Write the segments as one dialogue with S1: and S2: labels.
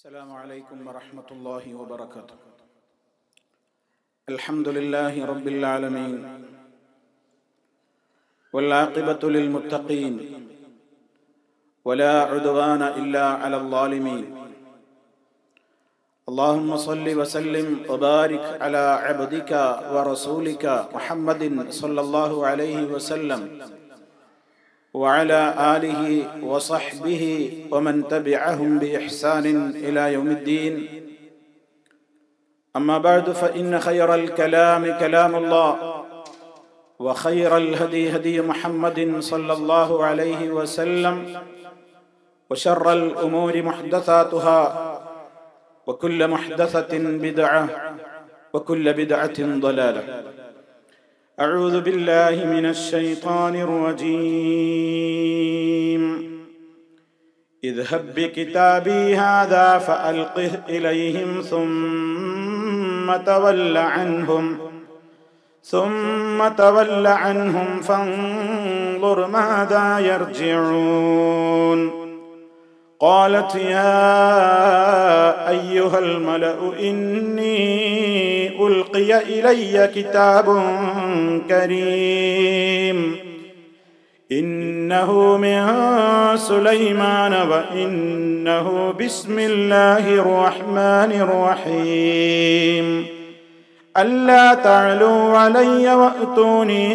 S1: السلام عليكم ورحمة الله وبركاته الحمد لله رب العالمين والعاقبة للمتقين ولا عدوان إلا على الظالمين اللهم صل وسلم وبارك على عبدك ورسولك محمد صلى الله عليه وسلم وعلى آله وصحبه ومن تبعهم بإحسان إلى يوم الدين أما بعد فإن خير الكلام كلام الله وخير الهدي هدي محمد صلى الله عليه وسلم وشر الأمور محدثاتها وكل محدثة بدعة وكل بدعة ضلالة أعوذ بالله من الشيطان الرجيم اذهب بكتابي هذا فألقه إليهم ثم تول عنهم ثم تول عنهم فانظر ماذا يرجعون قالت يا أيها الملأ إني ألقي إلي كتاب كريم إنه من سليمان وإنه بسم الله الرحمن الرحيم ألا تعلوا علي وأتوني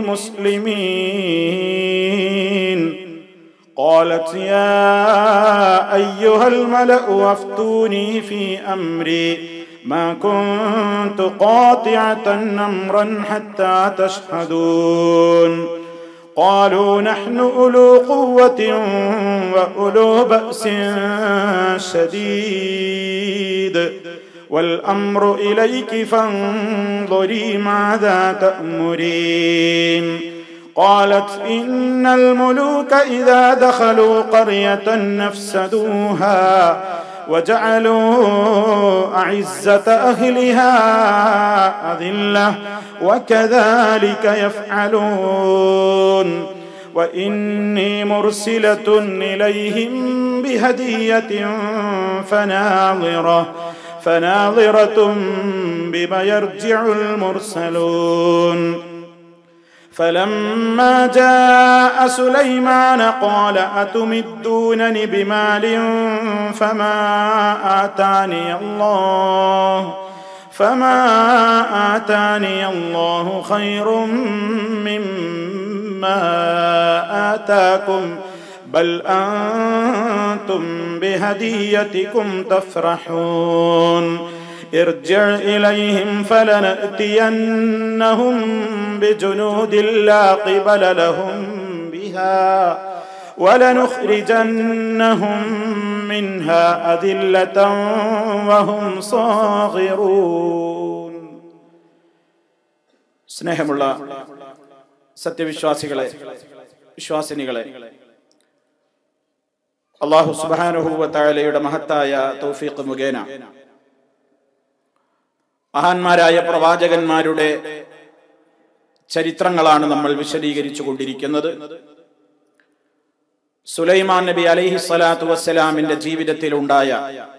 S1: مسلمين قالت يا أيها الملأ وافتوني في أمري ما كنت قاطعة أمرا حتى تشهدون قالوا نحن أولو قوة وأولو بأس شديد والأمر إليك فانظري ماذا تأمرين قالت إن الملوك إذا دخلوا قرية نفسدوها وجعلوا أعزة أهلها أذلة وكذلك يفعلون وإني مرسلة إليهم بهدية فناظرة فناظرة بما يرجع المرسلون فلما جاء سليمان قال أتمدونني بمال فما آتاني الله فما آتاني الله خير مما آتاكم بل أنتم بهديتكم تفرحون ارجع إليهم فلنأتينهم بجنود لا قبل لهم بها ولنخرجنهم منها أذلة وهم صاغرون സ്നേഹമുള്ള സത്യവിശ്വാസികളെ വിശ്വാസിനികളെ അള്ളാഹു സുബാനുഹൂവത്തായാലയുടെ മഹത്തായ തൗഫീഖ് മുഖേന മഹാന്മാരായ പ്രവാചകന്മാരുടെ ചരിത്രങ്ങളാണ് നമ്മൾ വിശദീകരിച്ചു കൊണ്ടിരിക്കുന്നത് സുലൈമാൻ നബി അലൈഹി സ്വലാത്തു വസ്സലാമിന്റെ ജീവിതത്തിൽ ഉണ്ടായ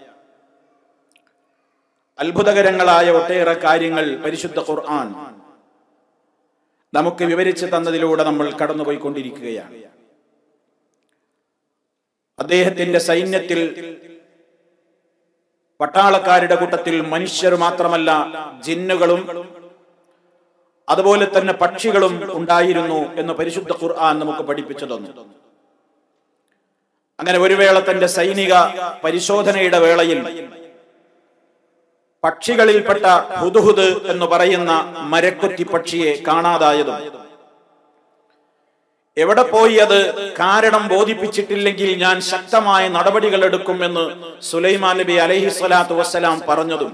S1: അത്ഭുതകരങ്ങളായ ഒട്ടേറെ കാര്യങ്ങൾ പരിശുദ്ധ ഖുർആൻ നമുക്ക് വിവരിച്ചു തന്നതിലൂടെ നമ്മൾ കടന്നുപോയിക്കൊണ്ടിരിക്കുകയാണ് അദ്ദേഹത്തിന്റെ സൈന്യത്തിൽ പട്ടാളക്കാരുടെ കൂട്ടത്തിൽ മനുഷ്യർ മാത്രമല്ല ജിന്നുകളും അതുപോലെ തന്നെ പക്ഷികളും ഉണ്ടായിരുന്നു എന്ന് പരിശുദ്ധ ഖുർആൻ നമുക്ക് പഠിപ്പിച്ചു തന്നു അങ്ങനെ ഒരു വേള തന്റെ സൈനിക പരിശോധനയുടെ വേളയിൽ പക്ഷികളിൽപ്പെട്ട ഹുദുഹുദ് എന്ന് പറയുന്ന മരക്കൊത്തി പക്ഷിയെ കാണാതായതും എവിടെ പോയി അത് കാരണം ബോധിപ്പിച്ചിട്ടില്ലെങ്കിൽ ഞാൻ ശക്തമായ നടപടികൾ എടുക്കുമെന്ന് സുലൈമാൻ നബി അലഹി സ്വലാത്തു വസ്സലാം പറഞ്ഞതും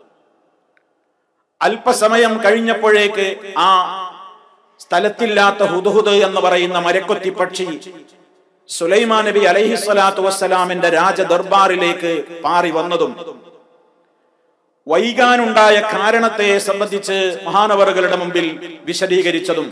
S1: അല്പസമയം കഴിഞ്ഞപ്പോഴേക്ക് ആ സ്ഥലത്തില്ലാത്ത ഹുദുഹുദ് എന്ന് പറയുന്ന മരക്കൊത്തി പക്ഷി സുലൈമാൻ നബി അലഹി സ്വലാത്തു വസ്സലാമിന്റെ രാജദർബാറിലേക്ക് പാറി വന്നതും വൈകാനുണ്ടായ കാരണത്തെ സംബന്ധിച്ച് മഹാനവറുകളുടെ മുമ്പിൽ വിശദീകരിച്ചതും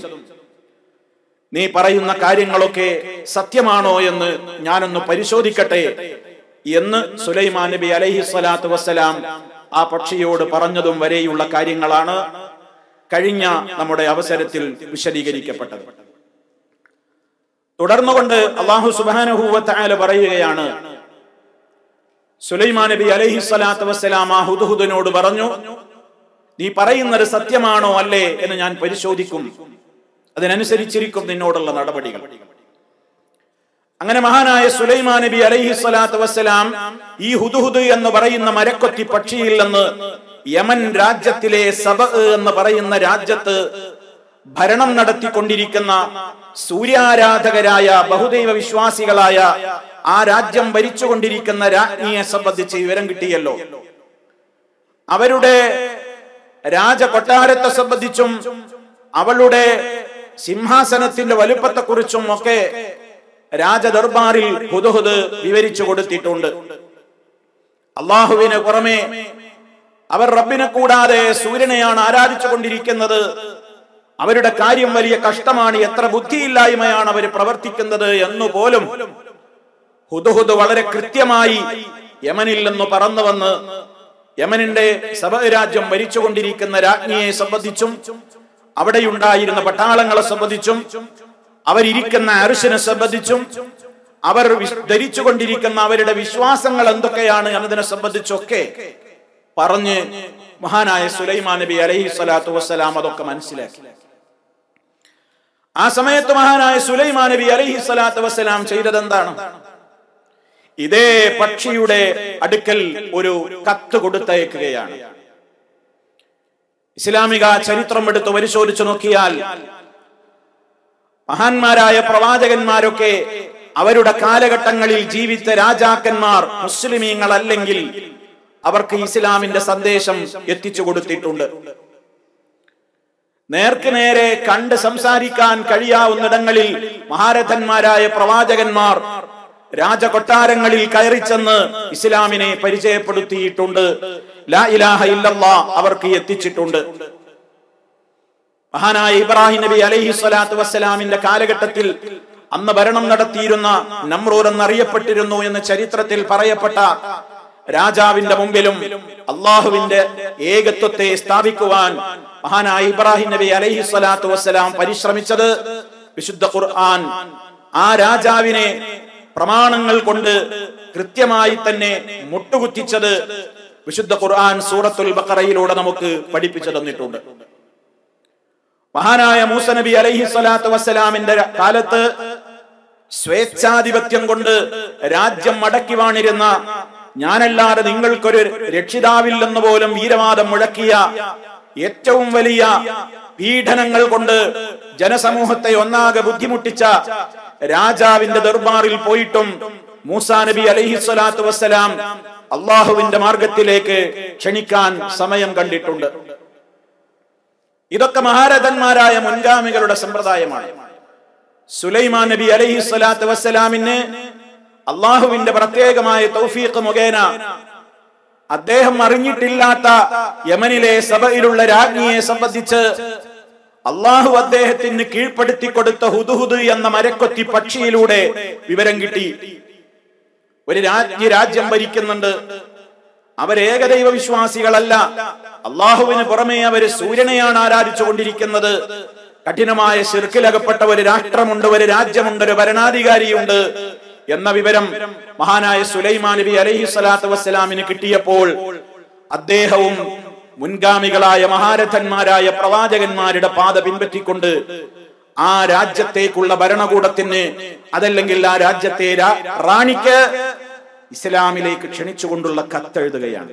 S1: നീ പറയുന്ന കാര്യങ്ങളൊക്കെ സത്യമാണോ എന്ന് ഞാനൊന്ന് പരിശോധിക്കട്ടെ എന്ന് സുലൈമാൻ നബി അലൈഹി സ്വലാത്തു വസ്സലാം ആ പക്ഷിയോട് പറഞ്ഞതും വരെയുള്ള കാര്യങ്ങളാണ് കഴിഞ്ഞ നമ്മുടെ അവസരത്തിൽ വിശദീകരിക്കപ്പെട്ടത് തുടർന്നുകൊണ്ട് അള്ളാഹു സുബാനഹൂവത്തായ പറയുകയാണ് സുലൈമാൻ നബി അലൈഹി സ്വലാത്തു വസ്സലാം ആ ഹുദുഹുദിനോട് പറഞ്ഞു നീ പറയുന്നത് സത്യമാണോ അല്ലേ എന്ന് ഞാൻ പരിശോധിക്കും അതിനനുസരിച്ചിരിക്കും നിന്നോടുള്ള നടപടികൾ അങ്ങനെ മഹാനായ സുലൈമാൻ നബി അലൈഹി സ്വലാത്തു വസ്സലാം ഈ ഹുദുഹുദ് എന്ന് പറയുന്ന മരക്കൊത്തി പക്ഷിയിൽ നിന്ന് യമൻ രാജ്യത്തിലെ സബ എന്ന് പറയുന്ന രാജ്യത്ത് ഭരണം നടത്തിക്കൊണ്ടിരിക്കുന്ന സൂര്യാരാധകരായ ബഹുദൈവ വിശ്വാസികളായ ആ രാജ്യം ഭരിച്ചുകൊണ്ടിരിക്കുന്ന രാജ്ഞിയെ സംബന്ധിച്ച് വിവരം കിട്ടിയല്ലോ അവരുടെ രാജകൊട്ടാരത്തെ സംബന്ധിച്ചും അവളുടെ സിംഹാസനത്തിന്റെ വലുപ്പത്തെക്കുറിച്ചും ഒക്കെ രാജദർബാറിൽ ഹുദുഹുദ് വിവരിച്ചു കൊടുത്തിട്ടുണ്ട് അള്ളാഹുവിന് പുറമെ അവർ റബ്ബിനെ കൂടാതെ സൂര്യനെയാണ് ആരാധിച്ചു കൊണ്ടിരിക്കുന്നത് അവരുടെ കാര്യം വലിയ കഷ്ടമാണ് എത്ര ബുദ്ധിയില്ലായ്മയാണ് അവർ പ്രവർത്തിക്കുന്നത് എന്നു പോലും ഹുദുഹുദ് വളരെ കൃത്യമായി യമനിൽ നിന്ന് പറന്നു വന്ന് യമനിന്റെ സഭരാജ്യം ഭരിച്ചുകൊണ്ടിരിക്കുന്ന രാജ്ഞിയെ സംബന്ധിച്ചും അവിടെയുണ്ടായിരുന്ന പട്ടാളങ്ങളെ സംബന്ധിച്ചും അവരിയ്ക്കുന്ന അരുഷനെ സംബന്ധിച്ചും അവർ വിശ്- ധരിച്ചുകൊണ്ടിരിക്കുന്ന അവരുടെ വിശ്വാസങ്ങൾ എന്തൊക്കെയാണ് എന്നതിനെ സംബന്ധിച്ചൊക്കെ പറഞ്ഞ് മഹാനായ സുലൈമാൻ നബി അലൈഹി സ്വലാത്തു വസ്സലാം അതൊക്കെ മനസ്സിലാക്കി ആ സമയത്ത് മഹാനായ സുലൈമാൻ നബി അലൈഹി സ്വലാത്തു വസ്സലാം ചെയ്തത് എന്താണ് ഇതേ പക്ഷിയുടെ അടുക്കൽ ഒരു കത്ത് കൊടുത്തയക്കുകയാണ് ഇസ്ലാമിക ചരിത്രം എടുത്ത് പരിശോധിച്ചു നോക്കിയാൽ മഹാന്മാരായ പ്രവാചകന്മാരൊക്കെ അവരുടെ കാലഘട്ടങ്ങളിൽ ജീവിച്ച രാജാക്കന്മാർ മുസ്ലിമീങ്ങളല്ലെങ്കിൽ അവർക്ക് ഇസ്ലാമിന്റെ സന്ദേശം എത്തിച്ചു കൊടുത്തിട്ടുണ്ട് നേർക്ക് നേരെ കണ്ട് സംസാരിക്കാൻ കഴിയാവുന്നിടങ്ങളിൽ മഹാരഥന്മാരായ പ്രവാചകന്മാർ രാജകൊട്ടാരങ്ങളിൽ കയറിച്ചെന്ന് ഇസ്ലാമിനെ പരിചയപ്പെടുത്തിയിട്ടുണ്ട് ലാ ഇലാഹ ഇല്ലല്ലാ അവർക്ക് എത്തിച്ചിട്ടുണ്ട് മഹാനായ ഇബ്രാഹിം നബി അലൈഹി സ്വലാത്തു വസ്സലാമിന്റെ കാലഘട്ടത്തിൽ അന്ന് ഭരണം നടത്തിയിരുന്ന നമ്രൂർ എന്നറിയപ്പെട്ടിരുന്നു എന്ന് ചരിത്രത്തിൽ പറയപ്പെട്ട രാജാവിന്റെ മുമ്പിലും അള്ളാഹുവിന്റെ ഏകത്വത്തെ സ്ഥാപിക്കുവാൻ മഹാനായ ഇബ്രാഹിം നബി അലൈഹി സ്വലാത്തു വസ്സലാം പരിശ്രമിച്ചത് വിശുദ്ധ ഖുർആൻ ആ രാജാവിനെ പ്രമാണങ്ങൾ കൊണ്ട് കൃത്യമായി തന്നെ മുട്ടുകുത്തിച്ചത് വിശുദ്ധ ഖുർആൻ സൂറത്തുൽ ബഖറയിലൂടെ നമുക്ക് പഠിപ്പിച്ചു തന്നിട്ടുണ്ട് മഹാനായ മൂസ നബി അലൈഹി സ്വലാത്തു വസ്സലാമിന്റെ കാലത്ത് സ്വേച്ഛാധിപത്യം കൊണ്ട് രാജ്യം മടക്കി വാണിരുന്ന ഞാനല്ലാതെ നിങ്ങൾക്കൊരു രക്ഷിതാവില്ലെന്ന് പോലും വീരവാദം മുഴക്കിയ ഏറ്റവും വലിയ പീഡനങ്ങൾ കൊണ്ട് ജനസമൂഹത്തെ ഒന്നാകെ ബുദ്ധിമുട്ടിച്ച രാജാവിന്റെ ദർബാറിൽ പോയിട്ടും മൂസാ നബി അലൈഹി സ്വലാത്തു വസ്സലാം അള്ളാഹുവിന്റെ മാർഗത്തിലേക്ക് ക്ഷണിക്കാൻ സമയം കണ്ടിട്ടുണ്ട് ഇതൊക്കെ മഹാരഥന്മാരായ മുൻഗാമികളുടെ സമ്പ്രദായമാണ് സുലൈമാൻ നബി അലൈഹി സ്വലാത്തു വസ്സലാമിന് അള്ളാഹുവിന്റെ പ്രത്യേകമായ തൗഫീഖ് മുഖേന അദ്ദേഹം അറിഞ്ഞിട്ടില്ലാത്ത യമനിലെ സഭയിലുള്ള രാജ്ഞിയെ സംബന്ധിച്ച് അള്ളാഹു അദ്ദേഹത്തിന് കീഴ്പ്പെടുത്തി കൊടുത്ത ഹുദുഹുദ് എന്ന മരക്കൊത്തി പക്ഷിയിലൂടെ വിവരം കിട്ടി ഒരു രാജ്ഞി രാജ്യം ഭരിക്കുന്നുണ്ട് അവരേകദൈവ വിശ്വാസികളല്ല അള്ളാഹുവിന് പുറമെ അവര് സൂര്യനെയാണ് ആരാധിച്ചുകൊണ്ടിരിക്കുന്നത് കഠിനമായ ശിർക്കിലകപ്പെട്ട ഒരു രാഷ്ട്രമുണ്ട് ഒരു രാജ്യമുണ്ട് ഒരു ഭരണാധികാരിയുണ്ട് എന്ന വിവരം മഹാനായ സുലൈമാൻ നബി അലൈഹി സ്വലാത്തു വസ്സലാമിന് കിട്ടിയപ്പോൾ അദ്ദേഹവും മുൻഗാമികളായ മഹാരഥന്മാരായ പ്രവാചകന്മാരുടെ പാത പിൻപറ്റിക്കൊണ്ട് ആ രാജ്യത്തേക്കുള്ള ഭരണകൂടത്തിന് അതല്ലെങ്കിൽ ആ രാജ്യത്തെ രാ- റാണിക്ക് ഇസ്ലാമിലേക്ക് ക്ഷണിച്ചുകൊണ്ടുള്ള കത്തെഴുതുകയാണ്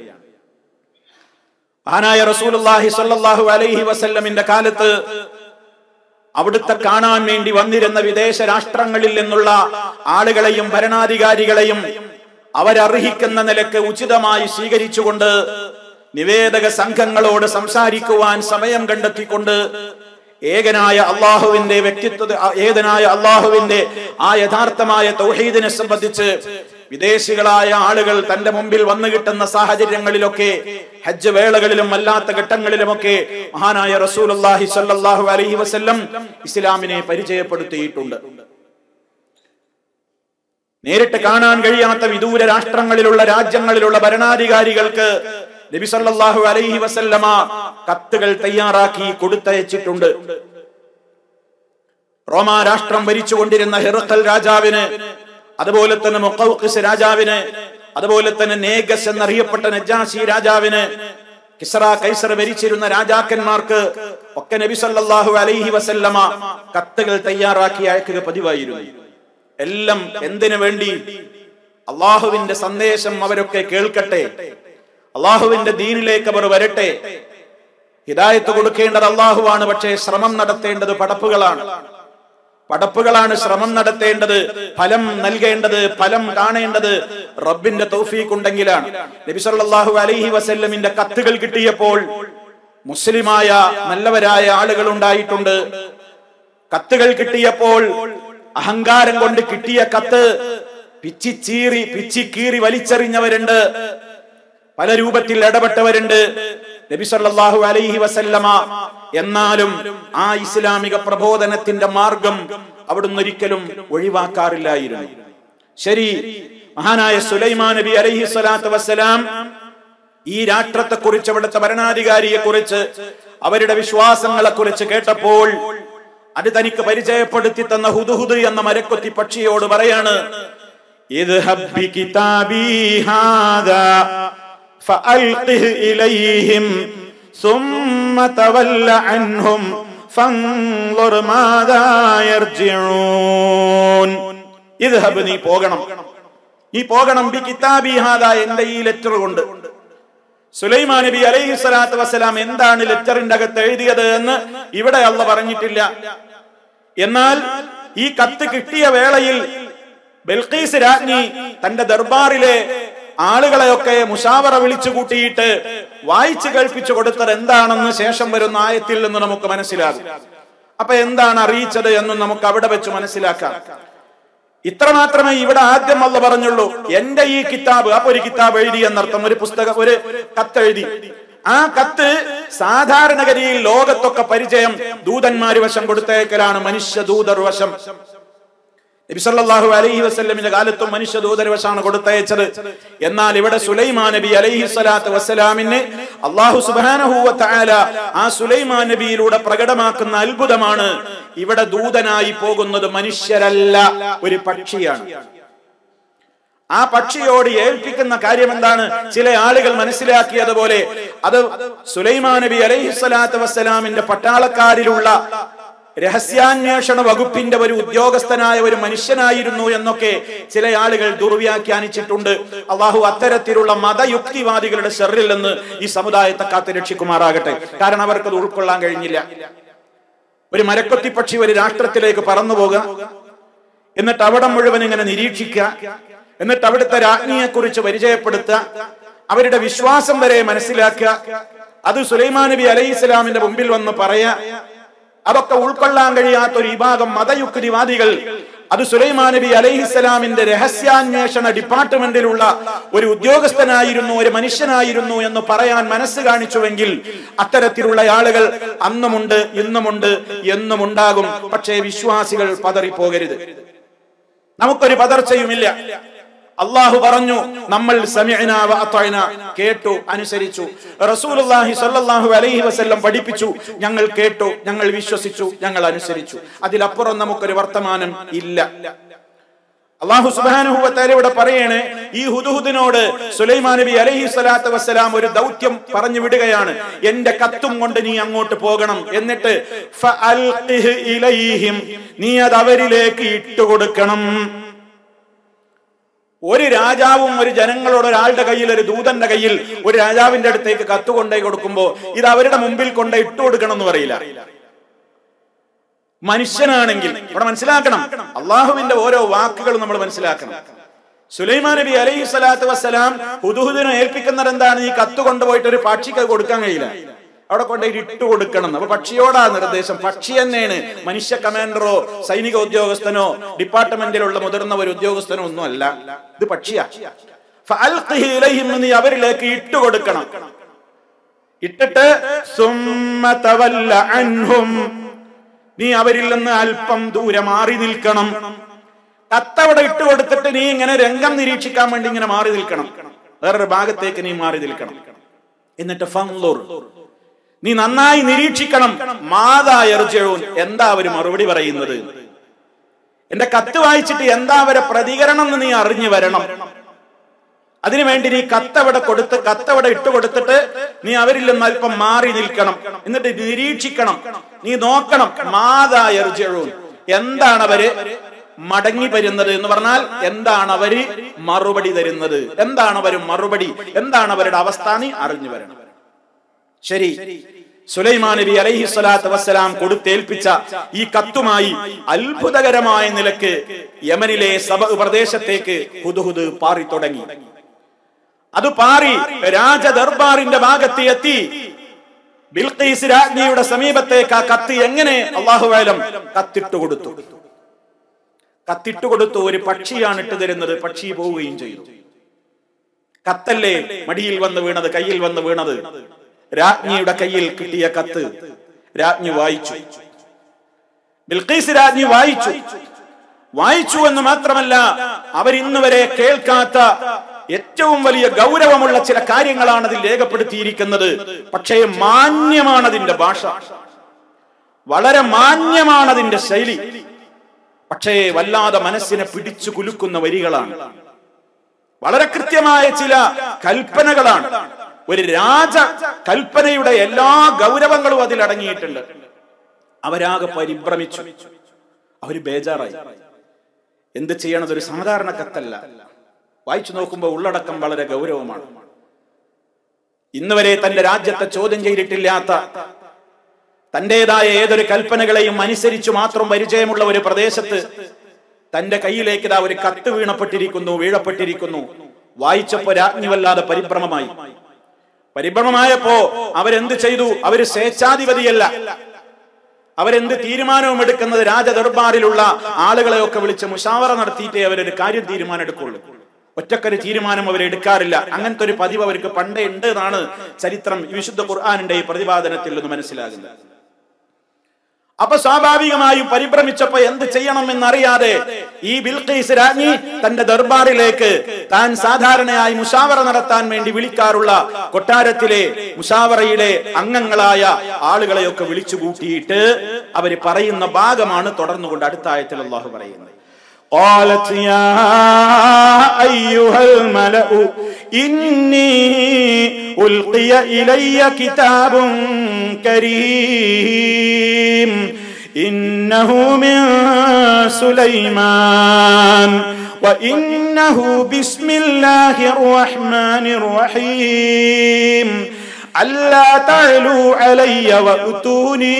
S1: മഹാനായ റസൂലുള്ളാഹി സ്വല്ലല്ലാഹു അലൈഹി വസല്ലമിന്റെ കാലത്ത് അവിടുത്തെ കാണാൻ വേണ്ടി വന്നിരുന്ന വിദേശ രാഷ്ട്രങ്ങളിൽ നിന്നുള്ള ആളുകളെയും ഭരണാധികാരികളെയും അവരർഹിക്കുന്ന നിലക്ക് ഉചിതമായി സ്വീകരിച്ചുകൊണ്ട് നിവേദക സംഘങ്ങളോട് സംസാരിക്കുവാൻ സമയം കണ്ടെത്തിക്കൊണ്ട് ഏകനായ അള്ളാഹുവിന്റെ വ്യക്തിത്വ ഏകനായ അള്ളാഹുവിന്റെ ആ യഥാർത്ഥമായ തൗഹീദിനെ സംബന്ധിച്ച് വിദേശികളായ ആളുകൾ തന്റെ മുമ്പിൽ വന്നു കിട്ടുന്ന സാഹചര്യങ്ങളിലൊക്കെ ഹജ്ജ് വേളകളിലും അല്ലാത്ത ഘട്ടങ്ങളിലുമൊക്കെ മഹാനായ റസൂലുള്ളാഹി സ്വല്ലല്ലാഹു അലൈഹി വസല്ലം ഇസ്ലാമിനെ പരിചയപ്പെടുത്തിയിട്ടുണ്ട് നേരിട്ട് കാണാൻ കഴിയാത്ത വിദൂര രാഷ്ട്രങ്ങളിലുള്ള രാജ്യങ്ങളിലുള്ള ഭരണാധികാരികൾക്ക് നബി സല്ലല്ലാഹു അലൈഹി വസല്ലമ കത്തുകൾ തയ്യാറാക്കി കൊടുത്തയച്ചിട്ടുണ്ട് റോമാ രാഷ്ട്രം ഭരിച്ചുകൊണ്ടിരുന്ന ഹിറക്കൽ രാജാവിന് അതുപോലെ തന്നെ മുഖൌഖിസ് രാജാവിന് അതുപോലെ തന്നെ നേഗസ് എന്നറിയപ്പെട്ട നജാശി രാജാവിന് കിസ്ര കൈസർ ഭരിച്ചിരുന്ന രാജാക്കന്മാർക്ക് ഒക്കെ നബി സല്ലല്ലാഹു അലൈഹി വസല്ലമ കത്തുകൾ തയ്യാറാക്കി അയക്കുക പതിവായിരുന്നു എല്ലാം എന്തിനു വേണ്ടി അള്ളാഹുവിന്റെ സന്ദേശം അവരൊക്കെ കേൾക്കട്ടെ അള്ളാഹുവിന്റെ ദീനിലേക്ക് അവർ വരട്ടെ ഹിദായത്ത് കൊടുക്കേണ്ടത് അള്ളാഹുവാണ് പക്ഷേ ശ്രമം നടത്തേണ്ടത് പടപ്പുകളാണ് പടപ്പുകളാണ് ശ്രമം നടത്തേണ്ടത് ഫലം നൽകേണ്ടത് ഫലം കാണേണ്ടത് റബ്ബിന്റെ തൗഫീഖ് ഉണ്ടെങ്കിലാണ് നബി സല്ലല്ലാഹു അലൈഹി വസല്ലമിന്റെ കത്തുകൾ കിട്ടിയപ്പോൾ മുസ്ലിമായ നല്ലവരായ ആളുകൾ ഉണ്ടായിട്ടുണ്ട് കത്തുകൾ കിട്ടിയപ്പോൾ അഹങ്കാരം കൊണ്ട് കിട്ടിയ കത്ത് പിച്ചിച്ചീറി പിച്ചിക്കീറി വലിച്ചെറിഞ്ഞവരുണ്ട് പല രൂപത്തിൽ ഇടപെട്ടവരുണ്ട് നബി സല്ലല്ലാഹു അലൈഹി വസല്ലമ എന്നാലും ആ ഇസ്ലാമിക പ്രബോധനത്തിന്റെ മാർഗം അവിടുന്ന് ഒരിക്കലും ഒഴിവാക്കാറില്ലായിരുന്നു ശരി മഹാനായ സുലൈമാൻ നബി അലൈഹി സ്വലാത്തു വസ്സലാം ഈ രാഷ്ട്രത്തെ കുറിച്ച് അവിടുത്തെ ഭരണാധികാരിയെ കുറിച്ച് അവരുടെ വിശ്വാസങ്ങളെ കുറിച്ച് കേട്ടപ്പോൾ അത് തനിക്ക് പരിചയപ്പെടുത്തി തന്ന ഹുദുഹുദ് എന്ന മരക്കൊത്തി പക്ഷിയോട് പറയാണ് ഇദ്ഹബ് ബികിതാബി ഹാദാ فألقه إليهم ثم تول عنهم فانظر ماذا يرجعون اذهب നീ പോകണം നീ പോകണം ബി കിതാബി ഹാദ എന്റെ ഈ ലെറ്റർ കൊണ്ട് സുലൈമാൻ നബി അലൈഹി സ്വലാത്തു വസ്സലാം എന്താണ് ലെറ്ററിന്റെ അകത്ത് എഴുതിയത് എന്ന് ഇവിടെ അല്ല പറഞ്ഞിട്ടില്ല എന്നാൽ ഈ കത്ത് കിട്ടിയ വേളയിൽ ബൽഖീസ് രാജ്ഞി തന്റെ ദർബാറിലെ ആളുകളെയൊക്കെ മുഷാവറ വിളിച്ചു കൂട്ടിയിട്ട് വായിച്ചു കേൾപ്പിച്ചു കൊടുത്തത് എന്താണെന്ന് ശേഷം വരുന്ന ആയത്തിൽ നിന്ന് നമുക്ക് മനസ്സിലാകും അപ്പൊ എന്താണ് അറിയിച്ചത് എന്നും നമുക്ക് അവിടെ വെച്ച് മനസ്സിലാക്കാം ഇത്ര മാത്രമേ ഇവിടെ ആദ്യം അല്ല പറഞ്ഞുള്ളൂ എന്റെ ഈ കിതാബ് അപ്പൊ ഒരു കിതാബ് എഴുതി എന്നർത്ഥം ഒരു പുസ്തകം ഒരു കത്ത് എഴുതി ആ കത്ത് സാധാരണഗതിയിൽ ലോകത്തൊക്കെ പരിചയം ദൂതന്മാര് വശം കൊടുത്തേക്കലാണ് മനുഷ്യ ദൂതർ വശം നബിസല്ലാഹു അലൈഹി വസ്ലമിന്റെ കാലത്തും മനുഷ്യ ദൂതരവശാണ് കൊടുത്തയച്ചത് എന്നാൽ ഇവിടെ സുലൈമാൻ നബി അലൈഹി സ്വലാത്ത് വസ്സലാമിന് അള്ളാഹു സുബാനഹൂവ താല ആ സുലൈമാൻ നബിയിലൂടെ പ്രകടമാക്കുന്ന അത്ഭുതമാണ് ഇവിടെ ദൂതനായി പോകുന്നത് മനുഷ്യരല്ല ഒരു പക്ഷിയാണ് ആ പക്ഷിയോട് ഏൽപ്പിക്കുന്ന കാര്യം എന്താണ് ചില ആളുകൾ മനസ്സിലാക്കിയതുപോലെ അത് സുലൈമാൻ നബി അലൈഹി സ്വലാത്ത് വസ്സലാമിന്റെ പട്ടാളക്കാരിലുള്ള രഹസ്യാന്വേഷണ വകുപ്പിന്റെ ഒരു ഉദ്യോഗസ്ഥനായ ഒരു മനുഷ്യനായിരുന്നു എന്നൊക്കെ ചില ആളുകൾ ദുർവ്യാഖ്യാനിച്ചിട്ടുണ്ട് അള്ളാഹു അത്തരത്തിലുള്ള മതയുക്തിവാദികളുടെ ഷെറിൽ നിന്ന് ഈ സമുദായത്തെ കാത്തു രക്ഷിക്കുമാറാകട്ടെ കാരണം അവർക്കത് ഉൾക്കൊള്ളാൻ കഴിഞ്ഞില്ല ഒരു മരക്കൊത്തി പക്ഷി ഒരു രാഷ്ട്രത്തിലേക്ക് പറന്നു പോകുക എന്നിട്ട് അവിടെ മുഴുവൻ ഇങ്ങനെ നിരീക്ഷിക്കുക എന്നിട്ട് അവിടുത്തെ രാജ്ഞിയെ കുറിച്ച് പരിചയപ്പെടുത്തുക അവരുടെ വിശ്വാസം വരെ മനസ്സിലാക്കുക അത് സുലൈമാൻ നബി അലൈഹി ഇസ്ലാമിന്റെ മുമ്പിൽ വന്ന് പറയാ അതൊക്കെ ഉൾക്കൊള്ളാൻ കഴിയാത്ത ഒരു വിഭാഗം മതയുക്തിവാദികൾ അത് സുലൈമാൻ നബി അലൈഹിസ്സലാമിന്റെ രഹസ്യാന്വേഷണ ഡിപ്പാർട്ട്മെന്റിലുള്ള ഒരു ഉദ്യോഗസ്ഥനായിരുന്നു ഒരു മനുഷ്യനായിരുന്നു എന്ന് പറയാൻ മനസ്സ് കാണിച്ചുവെങ്കിൽ അത്തരത്തിലുള്ള ആളുകൾ അന്നുമുണ്ട് ഇന്നുമുണ്ട് എന്നും ഉണ്ടാകും പക്ഷേ വിശ്വാസികൾ പതറിപ്പോകരുത് നമുക്കൊരു പതർച്ചയുമില്ല അള്ളാഹു പറഞ്ഞു നമ്മൾ സമിഅന വ അത്വഅന കേട്ടു അനുസരിച്ചു റസൂലുള്ളാഹി സ്വല്ലല്ലാഹു അലൈഹി വസല്ലം പഠിപ്പിച്ചു ഞങ്ങൾ കേട്ടു ഞങ്ങൾ വിശ്വസിച്ചു ഞങ്ങൾ അനുസരിച്ചു അതിലപ്പുറം നമുക്കൊരു വർത്തമാനം ഇല്ല അള്ളാഹു സുബ്ഹാനഹു വ തആല ഇവിടെ പറയാണ് ഈ ഹുദുഹുദിനോട് സുലൈമാൻ നബി അലൈഹി സ്വലാത്തു വസ്സലാം ഒരു ദൗത്യം പറഞ്ഞു വിടുകയാണ് എന്റെ കത്തും കൊണ്ട് നീ അങ്ങോട്ട് പോകണം എന്നിട്ട് ഫഅൽഖിഹ് ഇലൈഹിം നീ അത് അവരിലേക്ക് ഇട്ടുകൊടുക്കണം ഒരു രാജാവും ഒരു ജനങ്ങളോട് ഒരാളുടെ കയ്യിൽ ഒരു ദൂതന്റെ കയ്യിൽ ഒരു രാജാവിന്റെ അടുത്തേക്ക് കത്ത് കൊണ്ടുപോയി കൊടുക്കുമ്പോ ഇത് അവരുടെ മുമ്പിൽ കൊണ്ട് ഇട്ടു കൊടുക്കണം എന്ന് പറയില്ല മനുഷ്യനാണെങ്കിൽ ഇവിടെ മനസ്സിലാക്കണം അള്ളാഹുവിന്റെ ഓരോ വാക്കുകളും നമ്മൾ മനസ്സിലാക്കണം സുലൈമാൻ നബി അലൈഹി സ്വലാത്തു വസ്സലാം ഹുദുഹുദിനെ ഏൽപ്പിക്കുന്നത് എന്താണ് ഈ കത്ത് കൊണ്ടുപോയിട്ട് ഒരു പക്ഷിക്ക് കൊടുക്കാൻ കഴിയില്ല അവിടെ കൊണ്ടുപോയി ഇട്ട് കൊടുക്കണം അപ്പൊ പക്ഷിയോടാ നിർദ്ദേശം പക്ഷി തന്നെയാണ് മനുഷ്യ കമാൻഡറോ സൈനിക ഉദ്യോഗസ്ഥനോ ഡിപ്പാർട്ട്മെന്റിലുള്ള മുതിർന്ന ഒരു ഉദ്യോഗസ്ഥനോ ഒന്നും അല്ല ഇത് പക്ഷിയാ ഫഅൽഖിഹി ഇലൈഹിം നീ അവരിലേക്ക് ഇട്ട് കൊടുക്കണം ഇട്ടിട്ട് സുമ്മ തവല്ല അൻഹും നീ അവരിൽ നിന്ന് അല്പം ദൂരെ മാറി നിൽക്കണം കത്തവിടെ ഇട്ട് കൊടുത്തിട്ട് നീ ഇങ്ങനെ രംഗം നിരീക്ഷിക്കാൻ വേണ്ടി ഇങ്ങനെ മാറി നിൽക്കണം വേറൊരു ഭാഗത്തേക്ക് നീ മാറി നിൽക്കണം എന്നിട്ട് ഫംലൂർ നീ നന്നായി നിരീക്ഷിക്കണം മാതാ എർജൂൻ എന്താ അവര് മറുപടി പറയുന്നത് എന്റെ കത്ത് വായിച്ചിട്ട് എന്താ അവരെ പ്രതികരണം എന്ന് നീ അറിഞ്ഞു വരണം അതിനുവേണ്ടി നീ കത്തവിടെ കൊടുത്ത് കത്തവിടെ ഇട്ട് കൊടുത്തിട്ട് നീ അവരിൽ നിന്ന് അല്പം മാറി നിൽക്കണം എന്നിട്ട് നിരീക്ഷിക്കണം നീ നോക്കണം മാതാ എർജൂൻ എന്താണ് അവര് മടങ്ങി വരുന്നത് എന്ന് പറഞ്ഞാൽ എന്താണ് അവര് മറുപടി തരുന്നത് എന്താണ് അവർ മറുപടി എന്താണ് അവരുടെ അവസ്ഥ നീ അറിഞ്ഞു വരണം ശരി സുലൈമാൻ നബി അലൈഹി സ്വലാത്തു വസ്സലാം കൊടുത്തേൽപ്പിച്ച ഈ കത്തുമായി അത്ഭുതകരമായ നിലക്ക് യമനിലെ സബ പ്രദേശത്തേക്ക് ഹുദുഹുദ് പാറി തുടങ്ങി അത് പാറി രാജദർബാറിന്റെ ഭാഗത്ത് എത്തി ബിൽഖീസ് രാജ്ഞിയുടെ സമീപത്തേക്ക് ആ കത്ത് എങ്ങനെ അള്ളാഹുവാലം കത്തിട്ട് കൊടുത്തു കത്തിട്ട് കൊടുത്തു ഒരു പക്ഷിയാണ് ഇട്ട് തരുന്നത് പക്ഷി പോവുകയും ചെയ്തു കത്തല്ലേ മടിയിൽ വന്ന് വീണത് കയ്യിൽ വന്ന് വീണത് രാജ്ഞിയുടെ കയ്യിൽ കിട്ടിയ കത്ത് രാജ്ഞി വായിച്ചു ബിൽഖീസ് രാജ്ഞി വായിച്ചു വായിച്ചു എന്ന് മാത്രമല്ല അവർ ഇന്ന് വരെ കേൾക്കാത്ത ഏറ്റവും വലിയ ഗൗരവമുള്ള ചില കാര്യങ്ങളാണ് അതിൽ രേഖപ്പെടുത്തിയിരിക്കുന്നത് പക്ഷേ മാന്യമാണ് അതിന്റെ ഭാഷ വളരെ മാന്യമാണ് അതിന്റെ ശൈലി പക്ഷേ വല്ലാതെ മനസ്സിനെ പിടിച്ചു കുലുക്കുന്ന വരികളാണ് വളരെ കൃത്യമായ ചില കൽപ്പനകളാണ് ഒരു രാജ കൽപ്പനയുടെ എല്ലാ ഗൗരവങ്ങളും അതിൽ അടങ്ങിയിട്ടുണ്ട് അവരാകെ പരിഭ്രമിച്ചു അവര് ബേജാറായി എന്ത് ചെയ്യണത് ഒരു സാധാരണ കത്തല്ല വായിച്ചു നോക്കുമ്പോൾ ഉള്ളടക്കം വളരെ ഗൗരവമാണ് ഇന്ന് വരെ തന്റെ രാജ്യത്തെ ചോദ്യം ചെയ്തിട്ടില്ലാത്ത തന്റേതായ ഏതൊരു കൽപ്പനകളെയും അനുസരിച്ചു മാത്രം പരിചയമുള്ള ഒരു പ്രദേശത്ത് തന്റെ കയ്യിലേക്ക് ഇതാ ഒരു കത്ത് വീണപ്പെട്ടിരിക്കുന്നു വീഴപ്പെട്ടിരിക്കുന്നു വായിച്ചപ്പോ രാജ്ഞി വല്ലാതെ പരിഭ്രമമായി പരിഭ്രമമായപ്പോ അവരെന്ത് ചെയ്തു അവര് സ്വേച്ഛാധിപതിയല്ല അവരെന്ത് തീരുമാനവും എടുക്കുന്നത് രാജദർബാറിലുള്ള ആളുകളെയൊക്കെ വിളിച്ച് മുഷാവറ നടത്തിയിട്ടേ അവരൊരു കാര്യം തീരുമാനം എടുക്കുള്ളൂ ഒറ്റക്കൊരു തീരുമാനം അവർ എടുക്കാറില്ല അങ്ങനത്തെ ഒരു പതിവ് അവർക്ക് പണ്ടേ ഉണ്ട് എന്നാണ് ചരിത്രം വിശുദ്ധ ഖുർആാനിന്റെ ഈ പ്രതിപാദനത്തിൽ നിന്ന് മനസ്സിലാകുന്നത് അപ്പൊ സ്വാഭാവികമായും പരിഭ്രമിച്ചപ്പോ എന്ത് ചെയ്യണം എന്നറിയാതെ ഈ ബിൽഖീസ് രാജ്ഞി തന്റെ ദർബാറിലേക്ക് താൻ സാധാരണയായി മുഷാവറ നടത്താൻ വേണ്ടി വിളിക്കാറുള്ള കൊട്ടാരത്തിലെ മുഷാവറയിലെ അംഗങ്ങളായ ആളുകളെയൊക്കെ വിളിച്ചു കൂട്ടിയിട്ട് അവര് പറയുന്ന ഭാഗമാണ് തുടർന്നുകൊണ്ട് അടുത്ത ആയത്തിൽ അള്ളാഹു പറയുന്നത് قالت يا أيها الملأ إني ألقي إلي كتاب كريم إنه من سليمان وإنه بسم الله الرحمن الرحيم ألا تعلوا علي وأتوني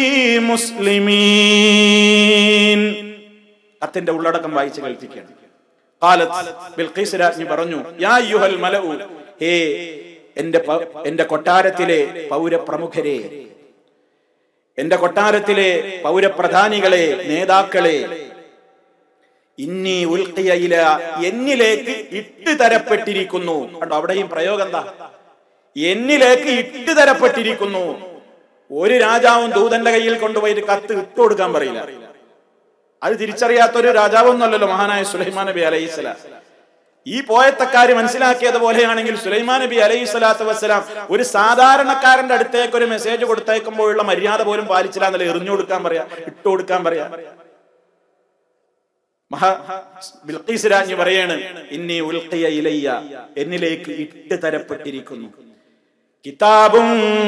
S1: مسلمين കത്തിന്റെ ഉള്ളടക്കം വായിച്ച് കേൾപ്പിക്കുകയാണ് കാലത്ത് ബിൽഖീസ് രാജ്ഞി പറഞ്ഞു യാ യുഹൽ മലഉ ഹേ എന്റെ പ- എന്റെ കൊട്ടാരത്തിലെ പൗരപ്രമുഖരെ എന്റെ കൊട്ടാരത്തിലെ പൗരപ്രധാനികളെ നേതാക്കളെ ഇന്നി ഉൽക്കിയയില എന്നിലേക്ക് ഇട്ട് തരപ്പെട്ടിരിക്കുന്നു കണ്ടോ അവിടെയും പ്രയോഗം എന്താ എന്നിലേക്ക് ഇട്ട് തരപ്പെട്ടിരിക്കുന്നു ഒരു രാജാവും ദൂതന്റെ കയ്യിൽ കൊണ്ടുപോയി ഒരു കത്ത് ഇട്ടു കൊടുക്കാൻ പറയില്ല അത് തിരിച്ചറിയാത്തൊരു രാജാവൊന്നുമല്ലല്ലോ മഹാനായ സുലൈമാൻ നബി അലൈഹി സ്വലാം ഈ പോയത്തക്കാര് മനസ്സിലാക്കിയത് പോലെയാണെങ്കിൽ സുലൈമാൻ നബി അലൈഹി സ്വലാത്തു വസ്സലാം ഒരു സാധാരണക്കാരന്റെ അടുത്തേക്ക് ഒരു മെസ്സേജ് കൊടുത്തേക്കുമ്പോഴുള്ള മര്യാദ പോലും പാലിച്ചില്ല എന്നല്ല എറിഞ്ഞു കൊടുക്കാൻ പറയാ ഇട്ടു കൊടുക്കാൻ പറയാ മഹാ ബിൽഖീസ് രാജ്ഞി പറയാണ് ഇന്നി ഉൽഖിയ ഇലയ്യ എന്നിലേക്ക് ഇട്ട് തരപ്പെട്ടിരിക്കുന്നു കിതാബും